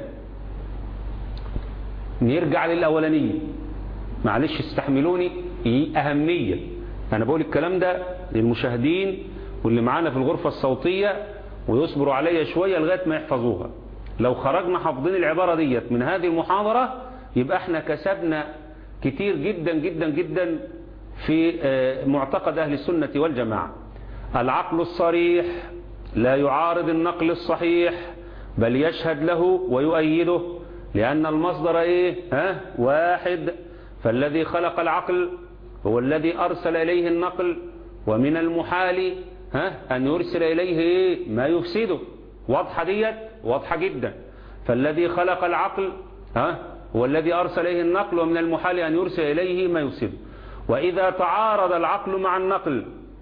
نرجع للأولانية معلش استحملوني أهمية أنا بقول الكلام ده للمشاهدين واللي معانا في الغرفة الصوتية ويصبروا عليا شوية لغاية ما يحفظوها لو خرجنا حافظين العبارة ديت من هذه المحاضرة يبقى احنا كسبنا كتير جدا جدا جدا في معتقد أهل السنة والجماعة العقل الصريح لا يعارض النقل الصحيح بل يشهد له ويؤيده لأن المصدر إيه ها واحد فالذي خلق العقل هو الذي أرسل إليه النقل ومن المحال ها أن يرسل إليه إيه ما يفسده واضحة ديت واضحة جدا فالذي خلق العقل ها هو الذي أرسل إليه النقل ومن المحال أن يرسل إليه ما يفسده وإذا تعارض العقل مع النقل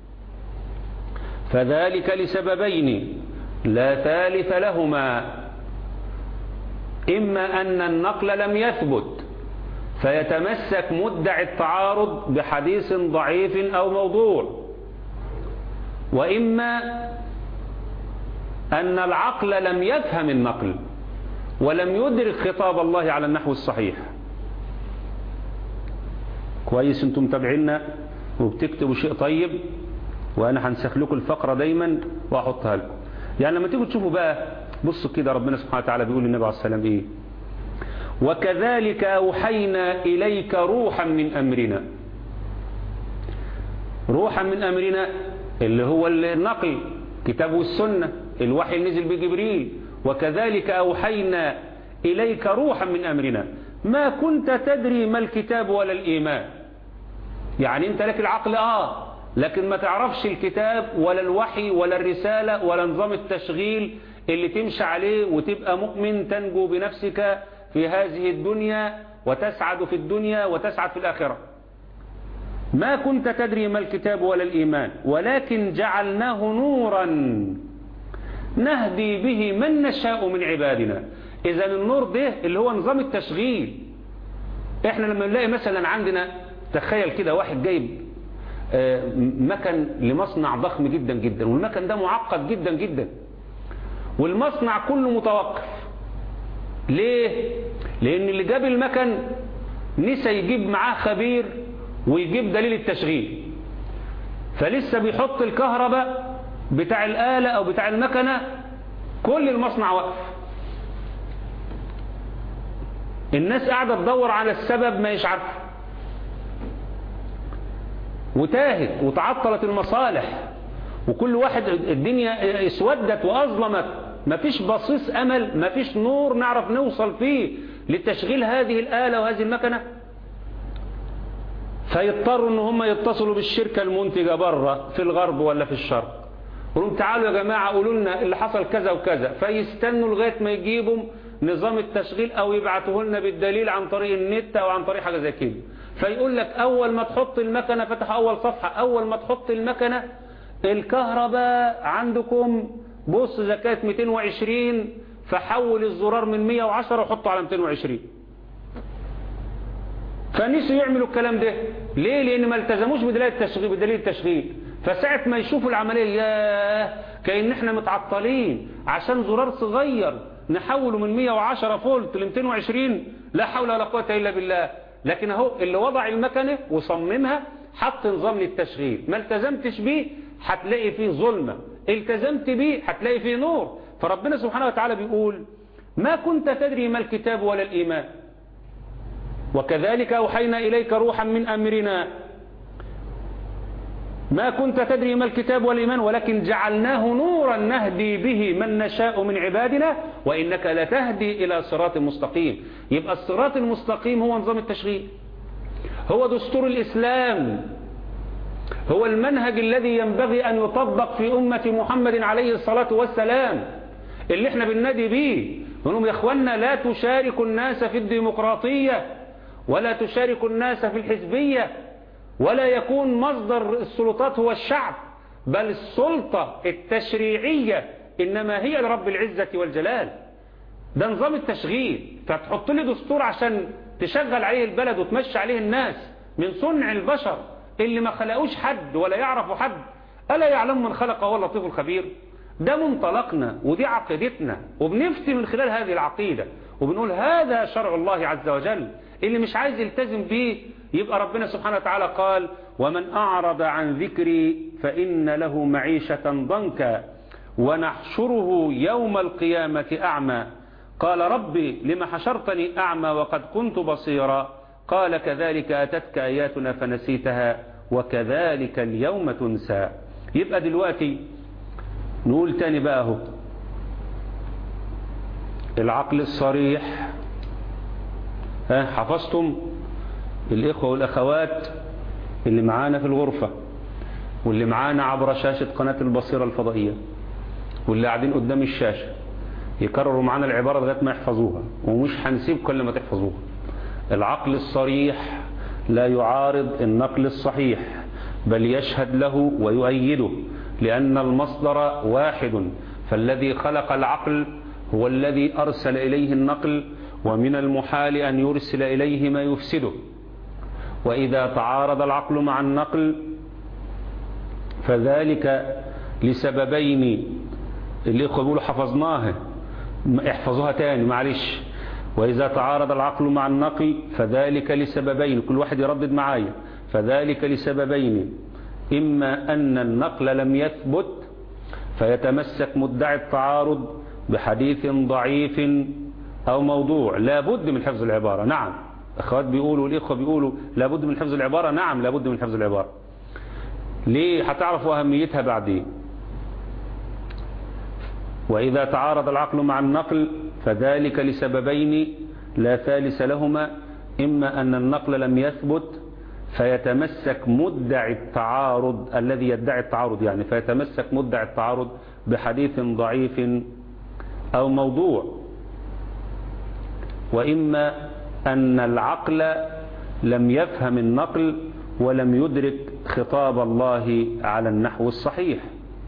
فذلك لسببين لا ثالث لهما إما أن النقل لم يثبت فيتمسك مدعي التعارض بحديث ضعيف أو موضوع وإما أن العقل لم يفهم النقل ولم يدرك خطاب الله على النحو الصحيح كويس انتم متابعينا وبتكتبوا شيء طيب وانا هنسخ لكم الفقره دايما واحطها لكم يعني لما تيجوا تشوفوا بقى بصوا كده ربنا سبحانه وتعالى بيقول للنبي عليه السلام ايه وكذلك اوحينا اليك روحا من امرنا روحا من امرنا اللي هو النقل كتاب والسنه الوحي اللي نزل بجبريل وكذلك اوحينا اليك روحا من امرنا ما كنت تدري ما الكتاب ولا الايمان يعني انت لك العقل اه لكن ما تعرفش الكتاب ولا الوحي ولا الرسالة ولا نظام التشغيل اللي تمشي عليه وتبقى مؤمن تنجو بنفسك في هذه الدنيا وتسعد في الدنيا وتسعد في الآخرة ما كنت تدري ما الكتاب ولا الإيمان ولكن جعلناه نورا نهدي به من نشاء من عبادنا إذا النور ده اللي هو نظام التشغيل احنا لما نلاقي مثلا عندنا تخيل كده واحد جايب مكن لمصنع ضخم جدا جدا والمكن ده معقد جدا جدا والمصنع كله متوقف ليه لان اللي جاب المكن نسى يجيب معاه خبير ويجيب دليل التشغيل فلسه بيحط الكهرباء بتاع الآلة او بتاع المكنة كل المصنع واقف الناس قاعدة تدور على السبب ما يش عارفه وتاهت وتعطلت المصالح وكل واحد الدنيا اسودت وأظلمت مفيش بصيص أمل مفيش نور نعرف نوصل فيه لتشغيل هذه الآلة وهذه المكنة فيضطروا ان هم يتصلوا بالشركة المنتجة بره في الغرب ولا في الشرق يقولوا تعالوا يا جماعة قولوا لنا اللي حصل كذا وكذا فيستنوا لغاية ما يجيبوا نظام التشغيل او يبعتوه لنا بالدليل عن طريق النت او عن طريق حاجة زي كده فيقول لك اول ما تحط المكنة فتح اول صفحة اول ما تحط المكنة الكهرباء عندكم بص اذا كانت 220 فحول الزرار من 110 وحطه على 220 فنسوا يعملوا الكلام ده ليه لان ما التزموش بدليل التشغيل بدليل التشغيل فساعة ما يشوفوا العملية ياه كأن احنا متعطلين عشان زرار صغير نحوله من 110 فولت ل 220 لا حول ولا قوة الا بالله لكن اهو اللي وضع المكنة وصممها حط نظام للتشغيل ما التزمتش بيه هتلاقي فيه ظلمة التزمت بيه هتلاقي فيه نور فربنا سبحانه وتعالى بيقول ما كنت تدري ما الكتاب ولا الإيمان وكذلك أوحينا إليك روحا من أمرنا ما كنت تدري ما الكتاب والإيمان ولكن جعلناه نورا نهدي به من نشاء من عبادنا وإنك لتهدي إلى صراط مستقيم يبقى الصراط المستقيم هو نظام التشغيل هو دستور الإسلام هو المنهج الذي ينبغي أن يطبق في أمة محمد عليه الصلاة والسلام اللي احنا بننادي بيه ونقول يا اخوانا لا تشاركوا الناس في الديمقراطية ولا تشاركوا الناس في الحزبية ولا يكون مصدر السلطات هو الشعب بل السلطة التشريعية إنما هي لرب العزة والجلال ده نظام التشغيل فتحط لي دستور عشان تشغل عليه البلد وتمشي عليه الناس من صنع البشر اللي ما خلقوش حد ولا يعرفوا حد ألا يعلم من خلق هو اللطيف الخبير ده منطلقنا ودي عقيدتنا وبنفتي من خلال هذه العقيدة وبنقول هذا شرع الله عز وجل اللي مش عايز يلتزم بيه يبقى ربنا سبحانه وتعالى قال ومن أعرض عن ذكري فإن له معيشة ضنكا ونحشره يوم القيامة أعمى قال ربي لما حشرتني أعمى وقد كنت بصيرا قال كذلك أتتك آياتنا فنسيتها وكذلك اليوم تنسى يبقى دلوقتي نقول تاني بقى اهو العقل الصريح ها حفظتم الإخوة والأخوات اللي معانا في الغرفة واللي معانا عبر شاشة قناة البصيرة الفضائية واللي قاعدين قدام الشاشة يكرروا معانا العبارة لغاية ما يحفظوها ومش هنسيب كل ما تحفظوها العقل الصريح لا يعارض النقل الصحيح بل يشهد له ويؤيده لأن المصدر واحد فالذي خلق العقل هو الذي أرسل إليه النقل ومن المحال أن يرسل إليه ما يفسده وإذا تعارض العقل مع النقل فذلك لسببين الإخوة بيقولوا حفظناها احفظوها تاني معلش وإذا تعارض العقل مع النقل فذلك لسببين كل واحد يردد معايا فذلك لسببين إما أن النقل لم يثبت فيتمسك مدعي التعارض بحديث ضعيف أو موضوع لا بد من حفظ العبارة نعم أخوات بيقولوا الإخوة بيقولوا لا بد من حفظ العبارة نعم لا بد من حفظ العبارة ليه هتعرفوا أهميتها بعدين وإذا تعارض العقل مع النقل فذلك لسببين لا ثالث لهما إما أن النقل لم يثبت فيتمسك مدعي التعارض الذي يدعي التعارض يعني فيتمسك مدعي التعارض بحديث ضعيف أو موضوع وإما أن العقل لم يفهم النقل ولم يدرك خطاب الله على النحو الصحيح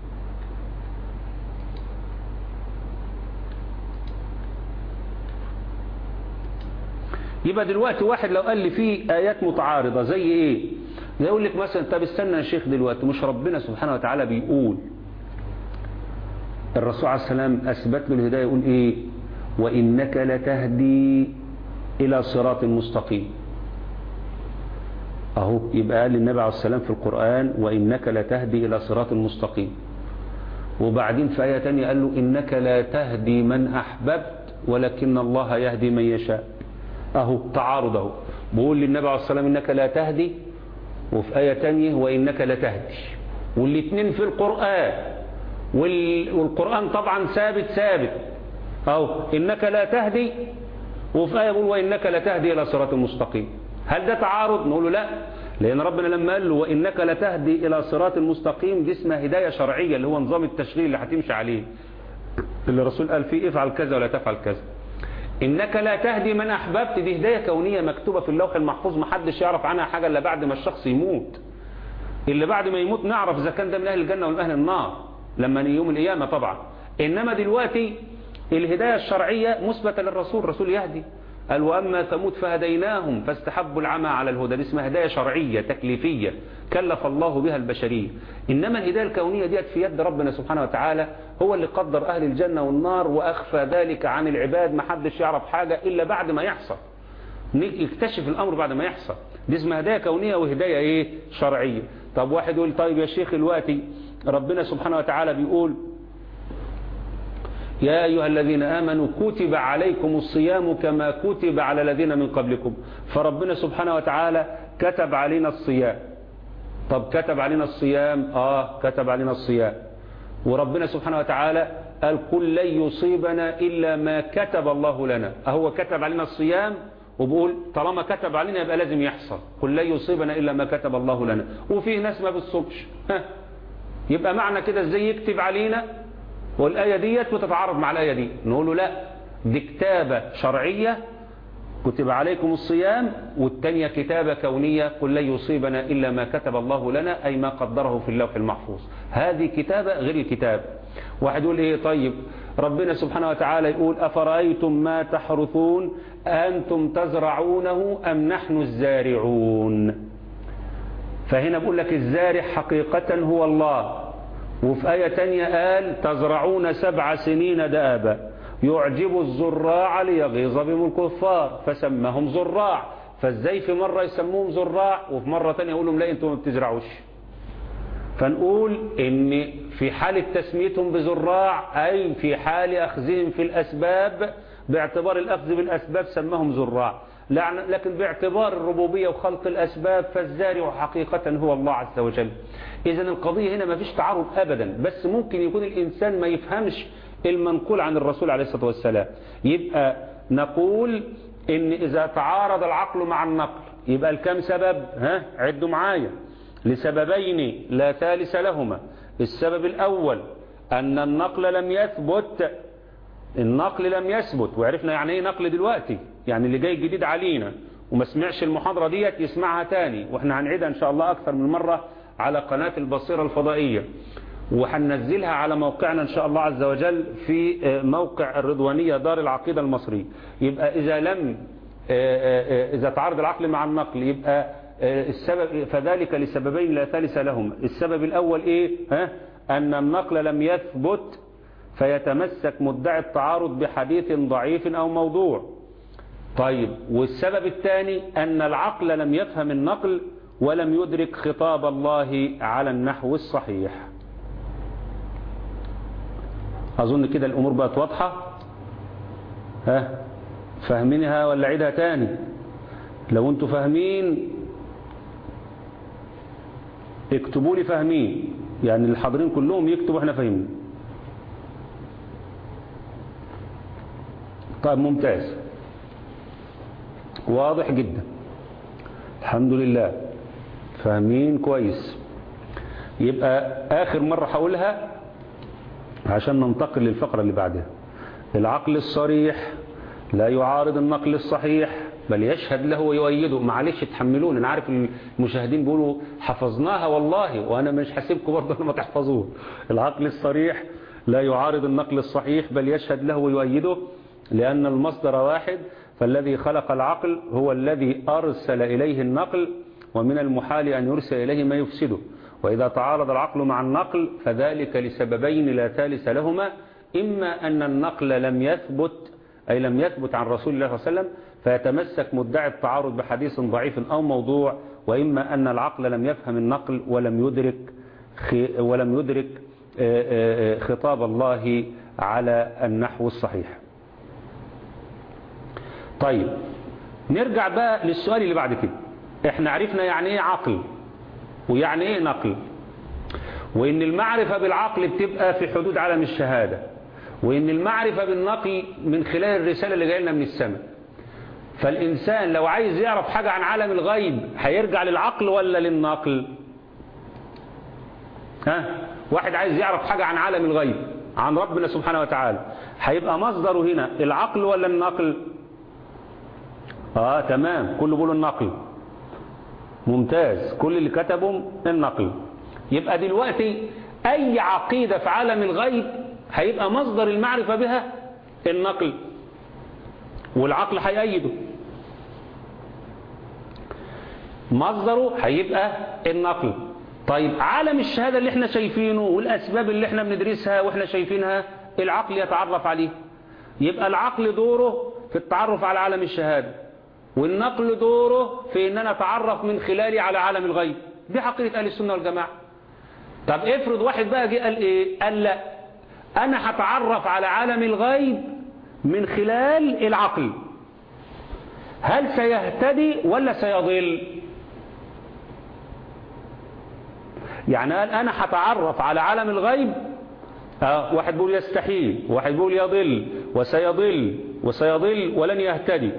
يبقى دلوقتي واحد لو قال لي فيه آيات متعارضة زي ايه زي يقول لك مثلا طب استنى يا شيخ دلوقتي مش ربنا سبحانه وتعالى بيقول الرسول عليه السلام أثبت له الهداية يقول ايه وإنك لتهدي إلى صراط مستقيم أهو يبقى قال النبي عليه السلام في القرآن وإنك لتهدي إلى صراط مستقيم وبعدين في آية تانية قال له إنك لا تهدي من أحببت ولكن الله يهدي من يشاء أهو تعارض أهو بقول للنبي عليه السلام إنك لا تهدي وفي آية تانية وإنك لتهدي والاثنين في القرآن والقرآن طبعا ثابت ثابت أو إنك لا تهدي وفي آية بقول وإنك لتهدي إلى صراط مستقيم هل ده تعارض نقول له لا لأن ربنا لما قال له وإنك لتهدي إلى صراط مستقيم دي اسمها هداية شرعية اللي هو نظام التشغيل اللي هتمشي عليه اللي الرسول قال فيه افعل كذا ولا تفعل كذا إنك لا تهدي من أحببت دي هداية كونية مكتوبة في اللوح المحفوظ محدش يعرف عنها حاجة إلا بعد ما الشخص يموت اللي بعد ما يموت نعرف إذا كان ده من أهل الجنة ومن أهل النار لما يوم القيامة طبعا إنما دلوقتي الهداية الشرعية مثبتة للرسول الرسول يهدي قال وأما ثمود فهديناهم فاستحبوا العمى على الهدى دي اسمها هداية شرعية تكليفية كلف الله بها البشرية إنما الهداية الكونية ديت في يد ربنا سبحانه وتعالى هو اللي قدر أهل الجنة والنار وأخفى ذلك عن العباد ما حدش يعرف حاجة إلا بعد ما يحصل يكتشف الأمر بعد ما يحصل دي اسمها هداية كونية وهداية إيه شرعية طب واحد يقول طيب يا شيخ الوقتي ربنا سبحانه وتعالى بيقول يا أيها الذين آمنوا كتب عليكم الصيام كما كتب على الذين من قبلكم فربنا سبحانه وتعالى كتب علينا الصيام طب كتب علينا الصيام آه كتب علينا الصيام وربنا سبحانه وتعالى قال قل لن يصيبنا إلا ما كتب الله لنا أهو كتب علينا الصيام وبقول طالما كتب علينا يبقى لازم يحصل قل لن يصيبنا إلا ما كتب الله لنا وفي ناس ما بتصبش يبقى معنى كده ازاي يكتب علينا والآية ديت وتتعارض مع الآية دي نقول له لا دي كتابة شرعية كتب عليكم الصيام والتانية كتابة كونية قل لن يصيبنا إلا ما كتب الله لنا أي ما قدره في اللوح المحفوظ هذه كتابة غير الكتاب واحد يقول إيه طيب ربنا سبحانه وتعالى يقول أفرأيتم ما تحرثون أنتم تزرعونه أم نحن الزارعون فهنا بقول لك الزارع حقيقة هو الله وفي آية تانية قال تزرعون سبع سنين دابا يعجب الزراع ليغيظ بهم الكفار فسمهم زراع فازاي في مرة يسموهم زراع وفي مرة تانية يقول لهم لا انتم ما بتزرعوش فنقول ان في حالة تسميتهم بزراع اي في حال اخذهم في الاسباب باعتبار الاخذ بالاسباب سماهم زراع لكن باعتبار الربوبية وخلق الاسباب فالزارع حقيقة هو الله عز وجل اذا القضية هنا ما فيش تعارض ابدا بس ممكن يكون الانسان ما يفهمش المنقول عن الرسول عليه الصلاة والسلام يبقى نقول ان اذا تعارض العقل مع النقل يبقى الكم سبب ها عدوا معايا لسببين لا ثالث لهما السبب الاول ان النقل لم يثبت النقل لم يثبت وعرفنا يعني ايه نقل دلوقتي يعني اللي جاي جديد علينا وما سمعش المحاضرة ديت يسمعها تاني واحنا هنعيدها ان شاء الله اكثر من مرة على قناة البصيرة الفضائية وهننزلها على موقعنا إن شاء الله عز وجل في موقع الرضوانية دار العقيدة المصري يبقى إذا لم إذا تعارض العقل مع النقل يبقى السبب فذلك لسببين لا ثالث لهما السبب الأول إيه ها أن النقل لم يثبت فيتمسك مدعي التعارض بحديث ضعيف أو موضوع طيب والسبب الثاني أن العقل لم يفهم النقل ولم يدرك خطاب الله على النحو الصحيح أظن كده الأمور بقت واضحة ها فاهمينها ولا عيدها تاني لو انتوا فاهمين اكتبوا لي فاهمين يعني الحاضرين كلهم يكتبوا احنا فاهمين طيب ممتاز واضح جدا الحمد لله فاهمين كويس يبقى آخر مرة هقولها عشان ننتقل للفقرة اللي بعدها العقل الصريح لا يعارض النقل الصحيح بل يشهد له ويؤيده معلش تحملون انا عارف المشاهدين بيقولوا حفظناها والله وانا مش حاسبكم برضه ما تحفظوه العقل الصريح لا يعارض النقل الصحيح بل يشهد له ويؤيده لأن المصدر واحد فالذي خلق العقل هو الذي أرسل إليه النقل ومن المحال أن يرسل إليه ما يفسده وإذا تعارض العقل مع النقل فذلك لسببين لا ثالث لهما إما أن النقل لم يثبت أي لم يثبت عن رسول الله صلى الله عليه وسلم فيتمسك مدعي التعارض بحديث ضعيف أو موضوع وإما أن العقل لم يفهم النقل ولم يدرك ولم يدرك خطاب الله على النحو الصحيح طيب نرجع بقى للسؤال اللي بعد كده احنا عرفنا يعني ايه عقل ويعني ايه نقل وان المعرفة بالعقل بتبقى في حدود عالم الشهادة وان المعرفة بالنقل من خلال الرسالة اللي جاية لنا من السماء فالإنسان لو عايز يعرف حاجة عن عالم الغيب هيرجع للعقل ولا للنقل ها واحد عايز يعرف حاجة عن عالم الغيب عن ربنا سبحانه وتعالى هيبقى مصدره هنا العقل ولا النقل اه تمام كله بيقولوا النقل ممتاز كل اللي كتبهم النقل يبقى دلوقتي اي عقيدة في عالم الغيب هيبقى مصدر المعرفة بها النقل والعقل هيأيده مصدره هيبقى النقل طيب عالم الشهادة اللي احنا شايفينه والأسباب اللي احنا بندرسها واحنا شايفينها العقل يتعرف عليه يبقى العقل دوره في التعرف على عالم الشهادة والنقل دوره في ان انا اتعرف من خلالي على عالم الغيب دي حقيقة اهل السنة والجماعة طب افرض واحد بقى جه قال ايه قال لا انا هتعرف على عالم الغيب من خلال العقل هل سيهتدي ولا سيضل يعني قال انا هتعرف على عالم الغيب آه واحد بيقول يستحيل واحد بيقول يضل وسيضل وسيضل ولن يهتدي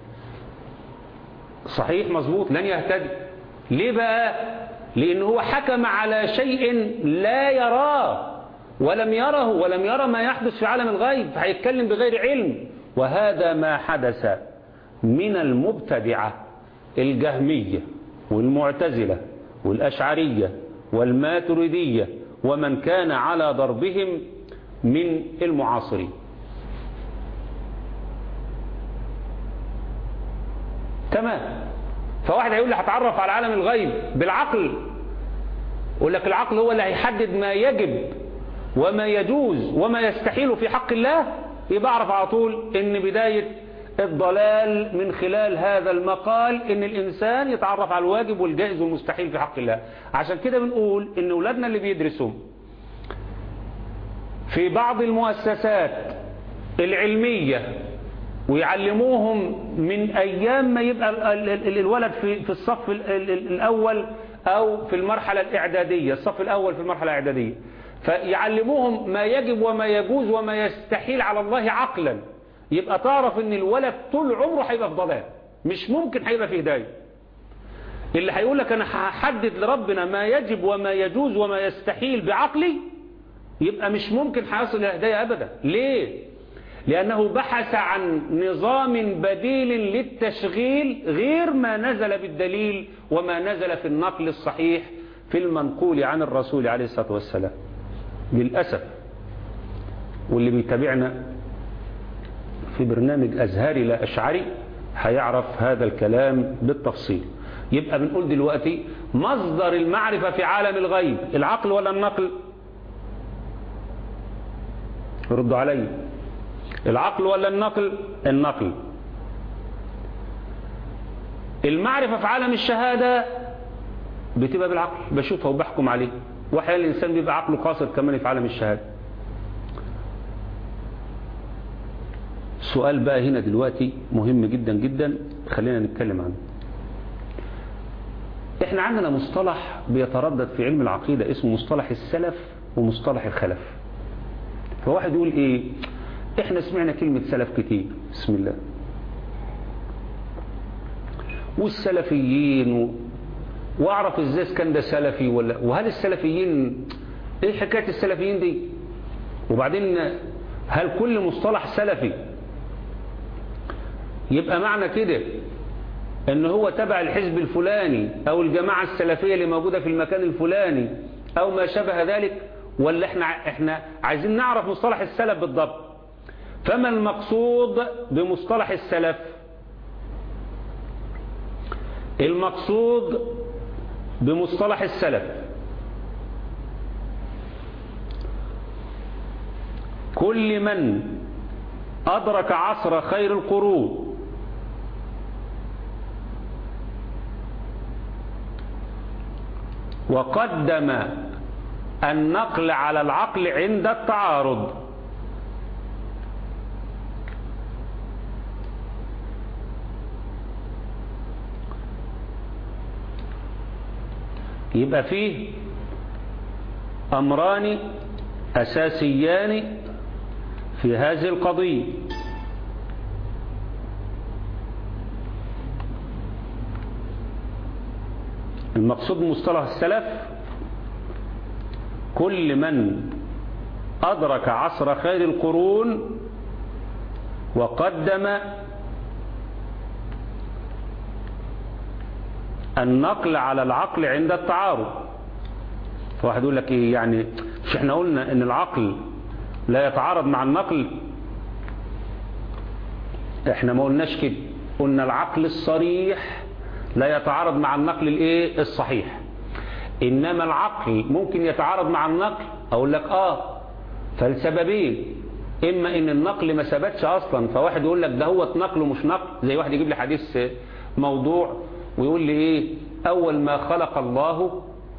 صحيح مظبوط لن يهتدي ليه بقى لان هو حكم على شيء لا يراه ولم يره ولم يرى ما يحدث في عالم الغيب فهيتكلم بغير علم وهذا ما حدث من المبتدعة الجهمية والمعتزلة والأشعرية والماتريدية ومن كان على ضربهم من المعاصرين تمام فواحد هيقول لي هتعرف على عالم الغيب بالعقل يقول لك العقل هو اللي هيحدد ما يجب وما يجوز وما يستحيل في حق الله يبقى اعرف على طول ان بداية الضلال من خلال هذا المقال ان الانسان يتعرف على الواجب والجائز والمستحيل في حق الله عشان كده بنقول ان اولادنا اللي بيدرسوا في بعض المؤسسات العلمية ويعلموهم من ايام ما يبقى الولد في الصف الاول او في المرحلة الاعدادية الصف الاول في المرحلة الاعدادية فيعلموهم ما يجب وما يجوز وما يستحيل على الله عقلا يبقى تعرف ان الولد طول عمره هيبقى في ضلال مش ممكن هيبقى في هدايه اللي هيقول لك انا هحدد لربنا ما يجب وما يجوز وما يستحيل بعقلي يبقى مش ممكن هيصل الى الهدايه ابدا ليه لانه بحث عن نظام بديل للتشغيل غير ما نزل بالدليل وما نزل في النقل الصحيح في المنقول عن الرسول عليه الصلاه والسلام للاسف واللي بيتابعنا في برنامج أزهري لا أشعري هيعرف هذا الكلام بالتفصيل يبقى بنقول دلوقتي مصدر المعرفة في عالم الغيب العقل ولا النقل ردوا علي العقل ولا النقل النقل المعرفة في عالم الشهادة بتبقى بالعقل بشوفها وبحكم عليه واحيانا الإنسان بيبقى عقله قاصر كمان في عالم الشهادة سؤال بقى هنا دلوقتي مهم جدا جدا خلينا نتكلم عنه احنا عندنا مصطلح بيتردد في علم العقيدة اسمه مصطلح السلف ومصطلح الخلف فواحد يقول ايه احنا سمعنا كلمة سلف كتير بسم الله والسلفيين و... واعرف ازاي كان ده سلفي ولا وهل السلفيين ايه حكاية السلفيين دي وبعدين هل كل مصطلح سلفي يبقى معنى كده ان هو تبع الحزب الفلاني او الجماعة السلفية اللي موجودة في المكان الفلاني او ما شابه ذلك ولا احنا, احنا عايزين نعرف مصطلح السلف بالضبط فما المقصود بمصطلح السلف المقصود بمصطلح السلف كل من أدرك عصر خير القرون وقدم النقل على العقل عند التعارض يبقى فيه أمران أساسيان في هذه القضية المقصود بمصطلح السلف كل من أدرك عصر خير القرون وقدم النقل على العقل عند التعارض واحد يقول لك ايه يعني مش احنا قلنا ان العقل لا يتعارض مع النقل احنا ما قلناش كده قلنا العقل الصريح لا يتعارض مع النقل الايه الصحيح انما العقل ممكن يتعارض مع النقل اقول لك اه فالسببين اما ان النقل ما ثبتش اصلا فواحد يقول لك ده هو نقل ومش نقل زي واحد يجيب لي حديث موضوع ويقول لي ايه اول ما خلق الله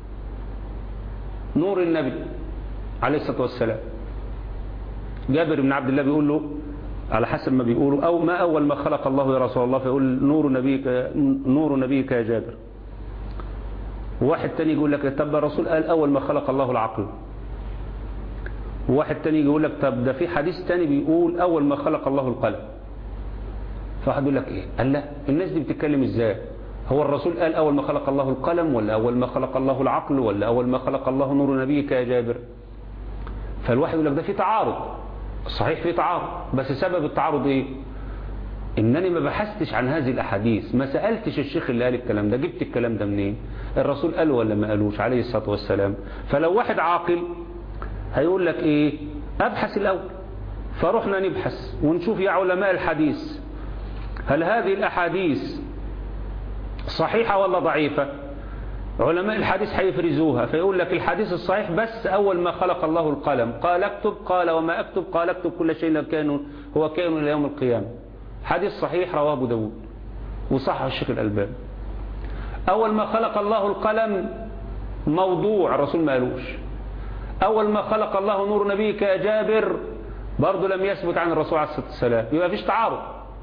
نور النبي عليه الصلاة والسلام جابر بن عبد الله بيقول له على حسب ما بيقولوا أو ما أول ما خلق الله يا رسول الله فيقول نور نبيك نور نبيك يا جابر وواحد تاني يقول لك طب الرسول قال أول ما خلق الله العقل وواحد تاني يقول لك طب ده في حديث تاني بيقول أول ما خلق الله القلم فواحد يقول لك إيه قال لا الناس دي بتتكلم إزاي هو الرسول قال أول ما خلق الله القلم ولا أول ما خلق الله العقل ولا أول ما خلق الله نور نبيك يا جابر فالواحد يقول لك ده في تعارض صحيح في تعارض بس سبب التعارض ايه انني ما بحثتش عن هذه الاحاديث ما سألتش الشيخ اللي قال الكلام ده جبت الكلام ده منين الرسول قال ولا ما قالوش عليه الصلاة والسلام فلو واحد عاقل هيقول لك ايه ابحث الاول فرحنا نبحث ونشوف يا علماء الحديث هل هذه الاحاديث صحيحة ولا ضعيفة علماء الحديث هيفرزوها فيقول لك الحديث الصحيح بس أول ما خلق الله القلم قال اكتب قال وما اكتب قال اكتب كل شيء كان هو كان إلى يوم القيامة حديث صحيح رواه ابو داود وصح الشيخ الألباني أول ما خلق الله القلم موضوع الرسول ما قالوش أول ما خلق الله نور نبيك يا جابر برضه لم يثبت عن الرسول عليه الصلاة والسلام يبقى فيش تعارض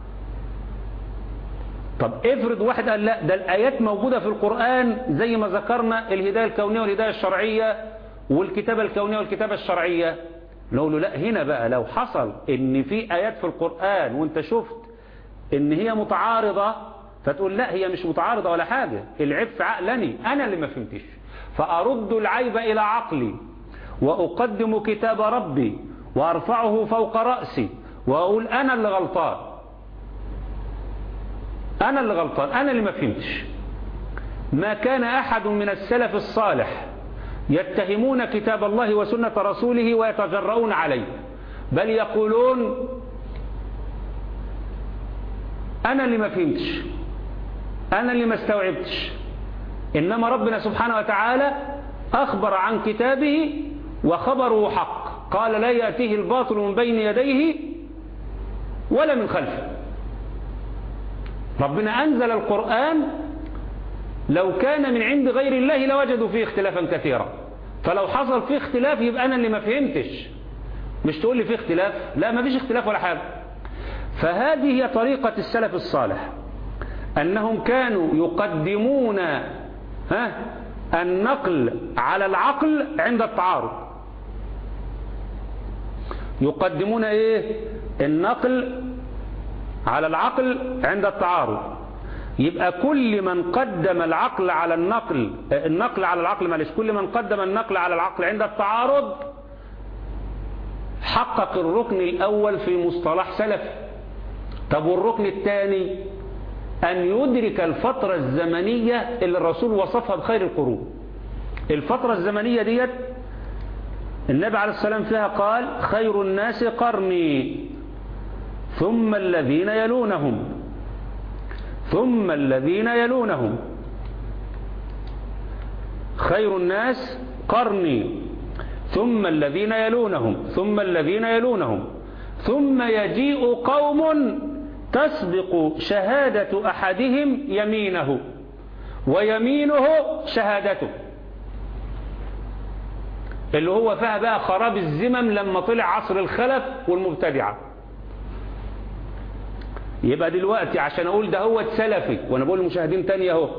طب افرض واحد قال لا ده الآيات موجودة في القرآن زي ما ذكرنا الهداية الكونية والهداية الشرعية والكتابة الكونية والكتابة الشرعية نقول له لا هنا بقى لو حصل ان في آيات في القرآن وانت شفت ان هي متعارضة فتقول لا هي مش متعارضة ولا حاجة العيب في عقلني انا اللي ما فهمتش فارد العيب الى عقلي واقدم كتاب ربي وارفعه فوق رأسي واقول انا اللي غلطان انا اللي غلطان انا اللي ما فهمتش ما كان احد من السلف الصالح يتهمون كتاب الله وسنة رسوله ويتجرؤون عليه بل يقولون أنا اللي ما فهمتش أنا اللي ما استوعبتش إنما ربنا سبحانه وتعالى أخبر عن كتابه وخبره حق قال لا يأتيه الباطل من بين يديه ولا من خلفه ربنا أنزل القرآن لو كان من عند غير الله لوجدوا فيه اختلافا كثيرا فلو حصل فيه اختلاف يبقى أنا اللي ما فهمتش مش تقول لي فيه اختلاف لا ما فيش اختلاف ولا حاجة فهذه هي طريقة السلف الصالح أنهم كانوا يقدمون ها النقل على العقل عند التعارض يقدمون ايه النقل على العقل عند التعارض يبقى كل من قدم العقل على النقل النقل على العقل معلش كل من قدم النقل على العقل عند التعارض حقق الركن الأول في مصطلح سلف طب والركن الثاني أن يدرك الفترة الزمنية اللي الرسول وصفها بخير القرون الفترة الزمنية ديت النبي عليه السلام فيها قال خير الناس قرني ثم الذين يلونهم ثم الذين يلونهم خير الناس قرني ثم الذين يلونهم ثم الذين يلونهم ثم يجيء قوم تسبق شهادة أحدهم يمينه ويمينه شهادته اللي هو فيها بقى خراب الزمم لما طلع عصر الخلف والمبتدعة يبقى دلوقتي عشان اقول ده هو سلفي وانا بقول للمشاهدين تاني اهو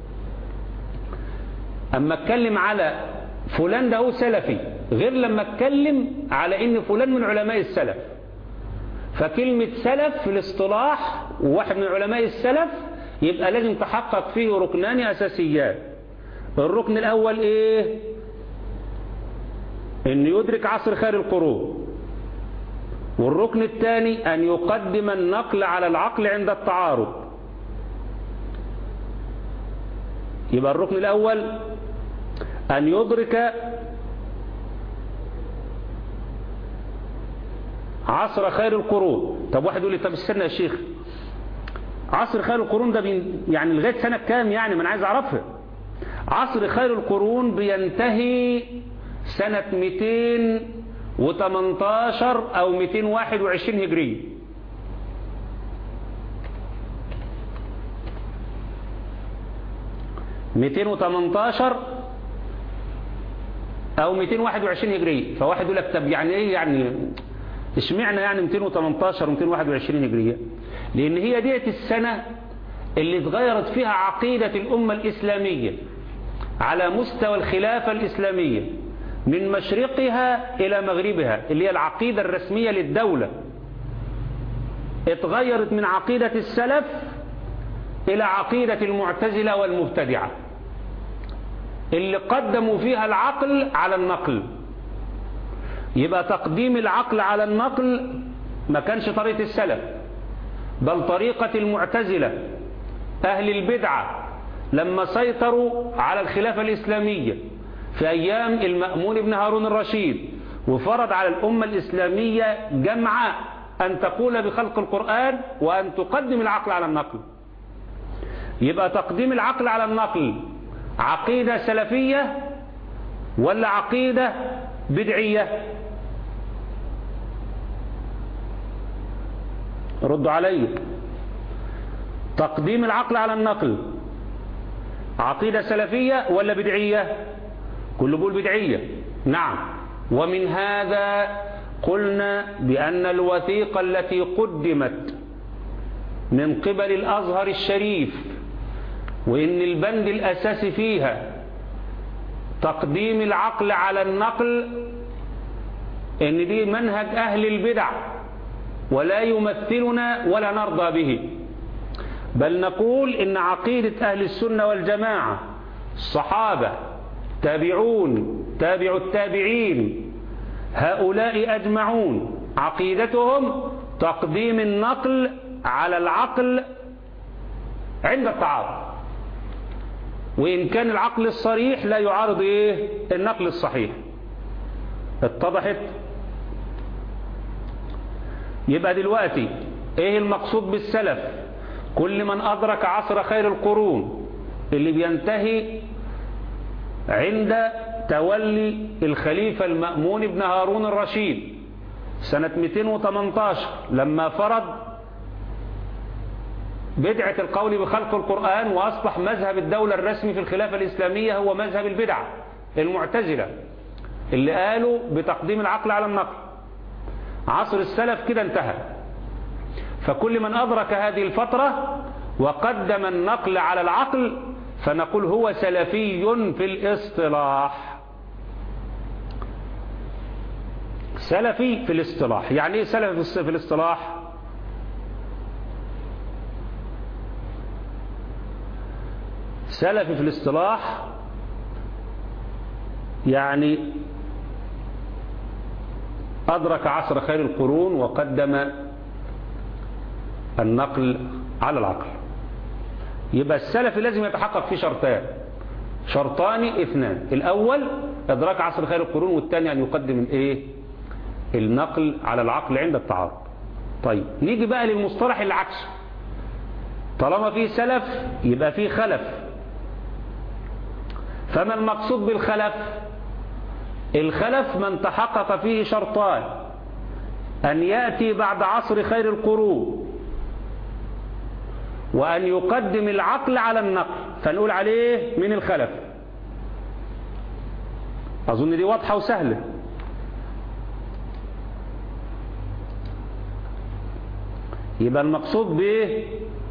اما اتكلم على فلان ده هو سلفي غير لما اتكلم على ان فلان من علماء السلف فكلمة سلف في الاصطلاح وواحد من علماء السلف يبقى لازم تحقق فيه ركنان اساسيان الركن الاول ايه ان يدرك عصر خير القرون والركن الثاني أن يقدم النقل على العقل عند التعارض يبقى الركن الأول أن يدرك عصر خير القرون طب واحد يقول لي طب استنى يا شيخ عصر خير القرون ده بين يعني لغاية سنة كام يعني ما أنا عايز أعرفها عصر خير القرون بينتهي سنة 200 و18 أو 221 هجرية ميتين وتمنتاشر أو 221 هجرية فواحد يقول لك طب يعني إيه يعني اشمعنى يعني 218 و 221 هجرية لأن هي ديت السنة اللي اتغيرت فيها عقيدة الأمة الإسلامية على مستوى الخلافة الإسلامية من مشرقها إلى مغربها اللي هي العقيدة الرسمية للدولة اتغيرت من عقيدة السلف إلى عقيدة المعتزلة والمبتدعة اللي قدموا فيها العقل على النقل يبقى تقديم العقل على النقل ما كانش طريقة السلف بل طريقة المعتزلة أهل البدعة لما سيطروا على الخلافة الإسلامية في أيام المأمون بن هارون الرشيد وفرض على الأمة الإسلامية جمع أن تقول بخلق القرآن وأن تقدم العقل على النقل يبقى تقديم العقل على النقل عقيدة سلفية ولا عقيدة بدعية ردوا علي تقديم العقل على النقل عقيدة سلفية ولا بدعية كل بول بدعية نعم ومن هذا قلنا بأن الوثيقة التي قدمت من قبل الأزهر الشريف وإن البند الأساسي فيها تقديم العقل على النقل إن دي منهج أهل البدع ولا يمثلنا ولا نرضى به بل نقول إن عقيدة أهل السنة والجماعة الصحابة تابعون تابع التابعين هؤلاء أجمعون عقيدتهم تقديم النقل على العقل عند التعارض وإن كان العقل الصريح لا يعارض إيه النقل الصحيح اتضحت يبقى دلوقتي ايه المقصود بالسلف كل من أدرك عصر خير القرون اللي بينتهي عند تولي الخليفة المأمون بن هارون الرشيد سنة 218 لما فرض بدعة القول بخلق القرآن وأصبح مذهب الدولة الرسمي في الخلافة الإسلامية هو مذهب البدع المعتزلة اللي قالوا بتقديم العقل على النقل عصر السلف كده انتهى فكل من أدرك هذه الفترة وقدم النقل على العقل فنقول هو سلفي في الاصطلاح سلفي في الاصطلاح يعني ايه سلفي في الاصطلاح سلفي في الاصطلاح يعني أدرك عصر خير القرون وقدم النقل على العقل يبقى السلف لازم يتحقق فيه شرطان شرطان اثنان الأول إدراك عصر خير القرون والثاني أن يقدم الايه النقل على العقل عند التعارض طيب نيجي بقى للمصطلح اللي عكسه طالما فيه سلف يبقى فيه خلف فما المقصود بالخلف الخلف من تحقق فيه شرطان أن يأتي بعد عصر خير القرون وأن يقدم العقل على النقل فنقول عليه من الخلف أظن دي واضحة وسهلة يبقى المقصود به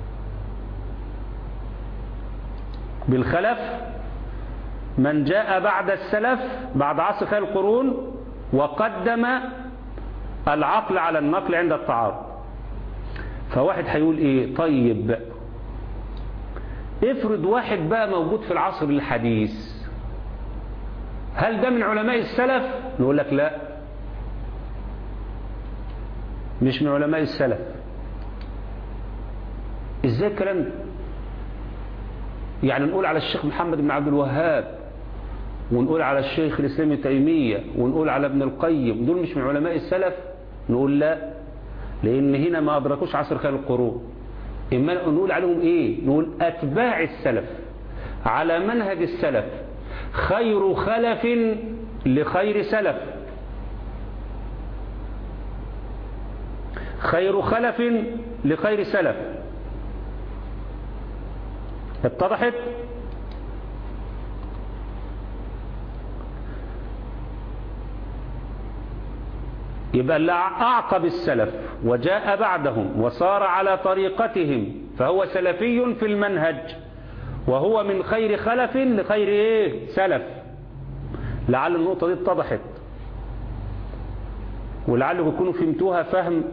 بالخلف من جاء بعد السلف بعد عصر خير القرون وقدم العقل على النقل عند التعارض فواحد هيقول ايه طيب افرض واحد بقى موجود في العصر الحديث هل ده من علماء السلف نقول لك لا مش من علماء السلف ازاي الكلام ده يعني نقول على الشيخ محمد بن عبد الوهاب ونقول على الشيخ الإسلام تيمية ونقول على ابن القيم دول مش من علماء السلف نقول لا لأن هنا ما أدركوش عصر خير القرون إما نقول عليهم إيه نقول أتباع السلف على منهج السلف خير خلف لخير سلف خير خلف لخير سلف اتضحت يبقى اللي أعقب السلف وجاء بعدهم وصار على طريقتهم فهو سلفي في المنهج وهو من خير خلف لخير ايه سلف لعل النقطة دي اتضحت ولعلكم تكونوا فهمتوها فهم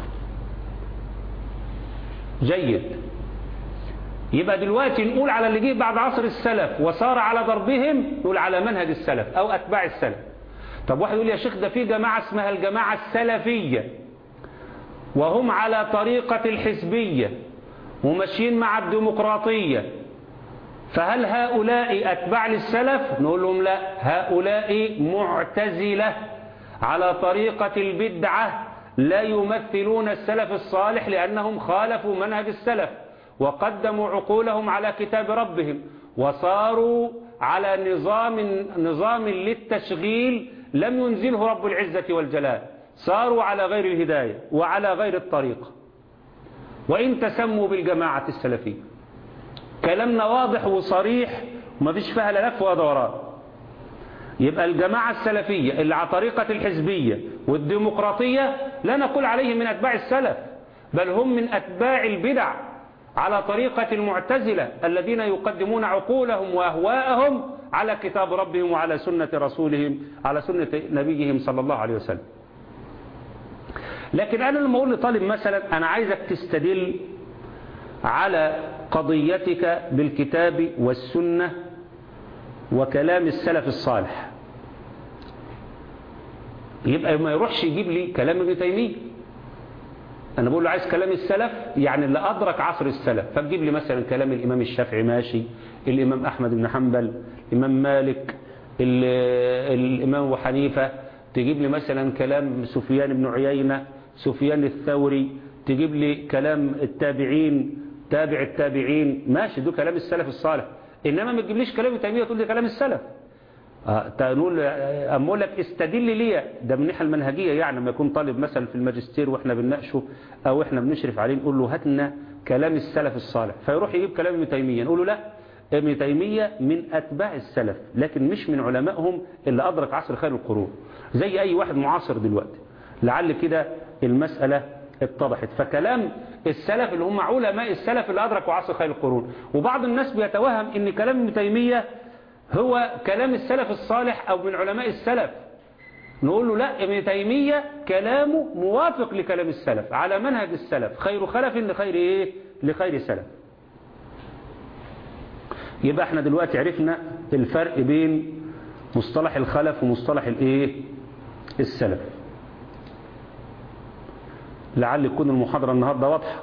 جيد يبقى دلوقتي نقول على اللي جه بعد عصر السلف وصار على ضربهم نقول على منهج السلف او اتباع السلف طب واحد يقول يا شيخ ده في جماعة اسمها الجماعة السلفية وهم على طريقة الحزبية وماشيين مع الديمقراطية فهل هؤلاء أتباع للسلف نقول لهم لا هؤلاء معتزلة على طريقة البدعة لا يمثلون السلف الصالح لأنهم خالفوا منهج السلف وقدموا عقولهم على كتاب ربهم وصاروا على نظام نظام للتشغيل لم ينزله رب العزة والجلال صاروا على غير الهداية وعلى غير الطريق وإن تسموا بالجماعة السلفية كلامنا واضح وصريح وما فيش فيها لا لف ولا دوران يبقى الجماعة السلفية اللي على طريقة الحزبية والديمقراطية لا نقول عليهم من أتباع السلف بل هم من أتباع البدع على طريقة المعتزلة الذين يقدمون عقولهم وأهواءهم على كتاب ربهم وعلى سنة رسولهم على سنة نبيهم صلى الله عليه وسلم لكن أنا لما أقول لطالب مثلا أنا عايزك تستدل على قضيتك بالكتاب والسنة وكلام السلف الصالح يبقى ما يروحش يجيب لي كلام ابن تيمية أنا بقول له عايز كلام السلف يعني اللي أدرك عصر السلف فتجيب لي مثلا كلام الإمام الشافعي ماشي الإمام أحمد بن حنبل الإمام مالك الإمام أبو حنيفة تجيب لي مثلا كلام سفيان بن عيينة سفيان الثوري تجيب لي كلام التابعين تابع التابعين ماشي ده كلام السلف الصالح إنما ما تجيبليش كلام ابن تيمية تقول لي كلام السلف تقول أقول لك استدل لي ده من الناحيه المنهجية يعني لما يكون طالب مثلا في الماجستير وإحنا بنناقشه أو إحنا بنشرف عليه نقول له هات لنا كلام السلف الصالح فيروح يجيب كلام ابن تيمية نقول له لا ابن تيمية من أتباع السلف لكن مش من علمائهم اللي أدرك عصر خير القرون زي أي واحد معاصر دلوقتي لعل كده المسألة اتضحت فكلام السلف اللي هم علماء السلف اللي أدركوا عصر خير القرون وبعض الناس بيتوهم ان كلام ابن تيمية هو كلام السلف الصالح أو من علماء السلف نقول له لا ابن تيمية كلامه موافق لكلام السلف على منهج السلف خير خلف لخير ايه لخير سلف يبقى احنا دلوقتي عرفنا الفرق بين مصطلح الخلف ومصطلح الايه السلف لعل يكون المحاضرة النهاردة واضحة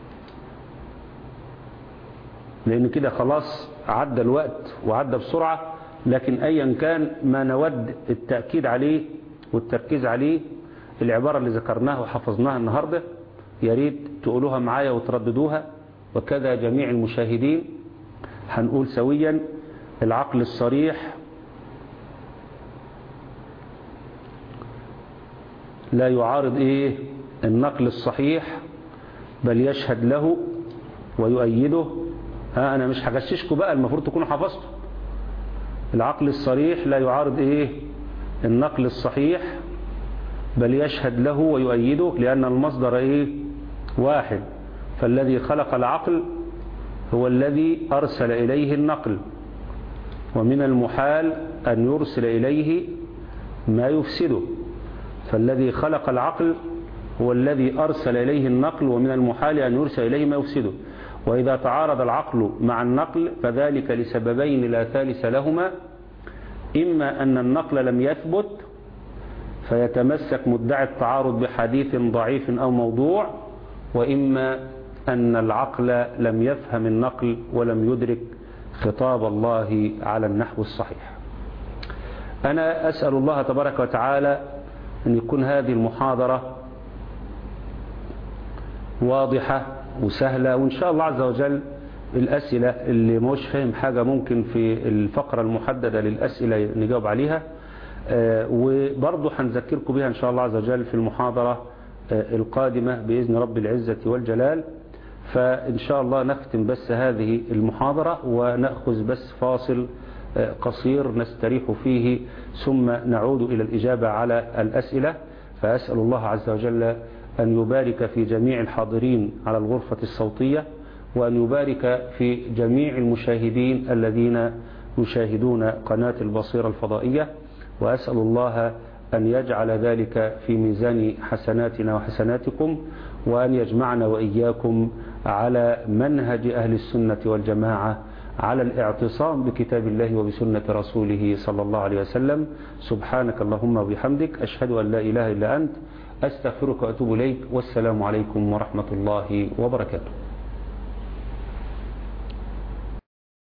لأن كده خلاص عدى الوقت وعدى بسرعة لكن أيا كان ما نود التأكيد عليه والتركيز عليه العبارة اللي ذكرناها وحفظناها النهاردة يا ريت تقولوها معايا وترددوها وكذا جميع المشاهدين هنقول سويا العقل الصريح لا يعارض ايه النقل الصحيح بل يشهد له ويؤيده ها انا مش هغششكم بقى المفروض تكونوا حفظتوا العقل الصريح لا يعارض ايه النقل الصحيح بل يشهد له ويؤيده لأن المصدر ايه واحد فالذي خلق العقل هو الذي أرسل إليه النقل ومن المحال أن يرسل إليه ما يفسده فالذي خلق العقل هو الذي أرسل إليه النقل ومن المحال أن يرسل إليه ما يفسده وإذا تعارض العقل مع النقل فذلك لسببين لا ثالث لهما إما أن النقل لم يثبت فيتمسك مدعي التعارض بحديث ضعيف أو موضوع وإما أن العقل لم يفهم النقل ولم يدرك خطاب الله على النحو الصحيح أنا أسأل الله تبارك وتعالى أن يكون هذه المحاضرة واضحة وسهلة وإن شاء الله عز وجل الأسئلة اللي مش فاهم حاجة ممكن في الفقرة المحددة للأسئلة نجاوب عليها وبرضه هنذكركم بها إن شاء الله عز وجل في المحاضرة القادمة بإذن رب العزة والجلال فإن شاء الله نختم بس هذه المحاضرة ونأخذ بس فاصل قصير نستريح فيه ثم نعود إلى الإجابة على الأسئلة فأسأل الله عز وجل أن يبارك في جميع الحاضرين على الغرفة الصوتية وأن يبارك في جميع المشاهدين الذين يشاهدون قناة البصيرة الفضائية وأسأل الله أن يجعل ذلك في ميزان حسناتنا وحسناتكم وأن يجمعنا وإياكم على منهج أهل السنة والجماعة على الاعتصام بكتاب الله وبسنة رسوله صلى الله عليه وسلم سبحانك اللهم وبحمدك أشهد أن لا إله إلا أنت أستغفرك وأتوب إليك والسلام عليكم ورحمة الله وبركاته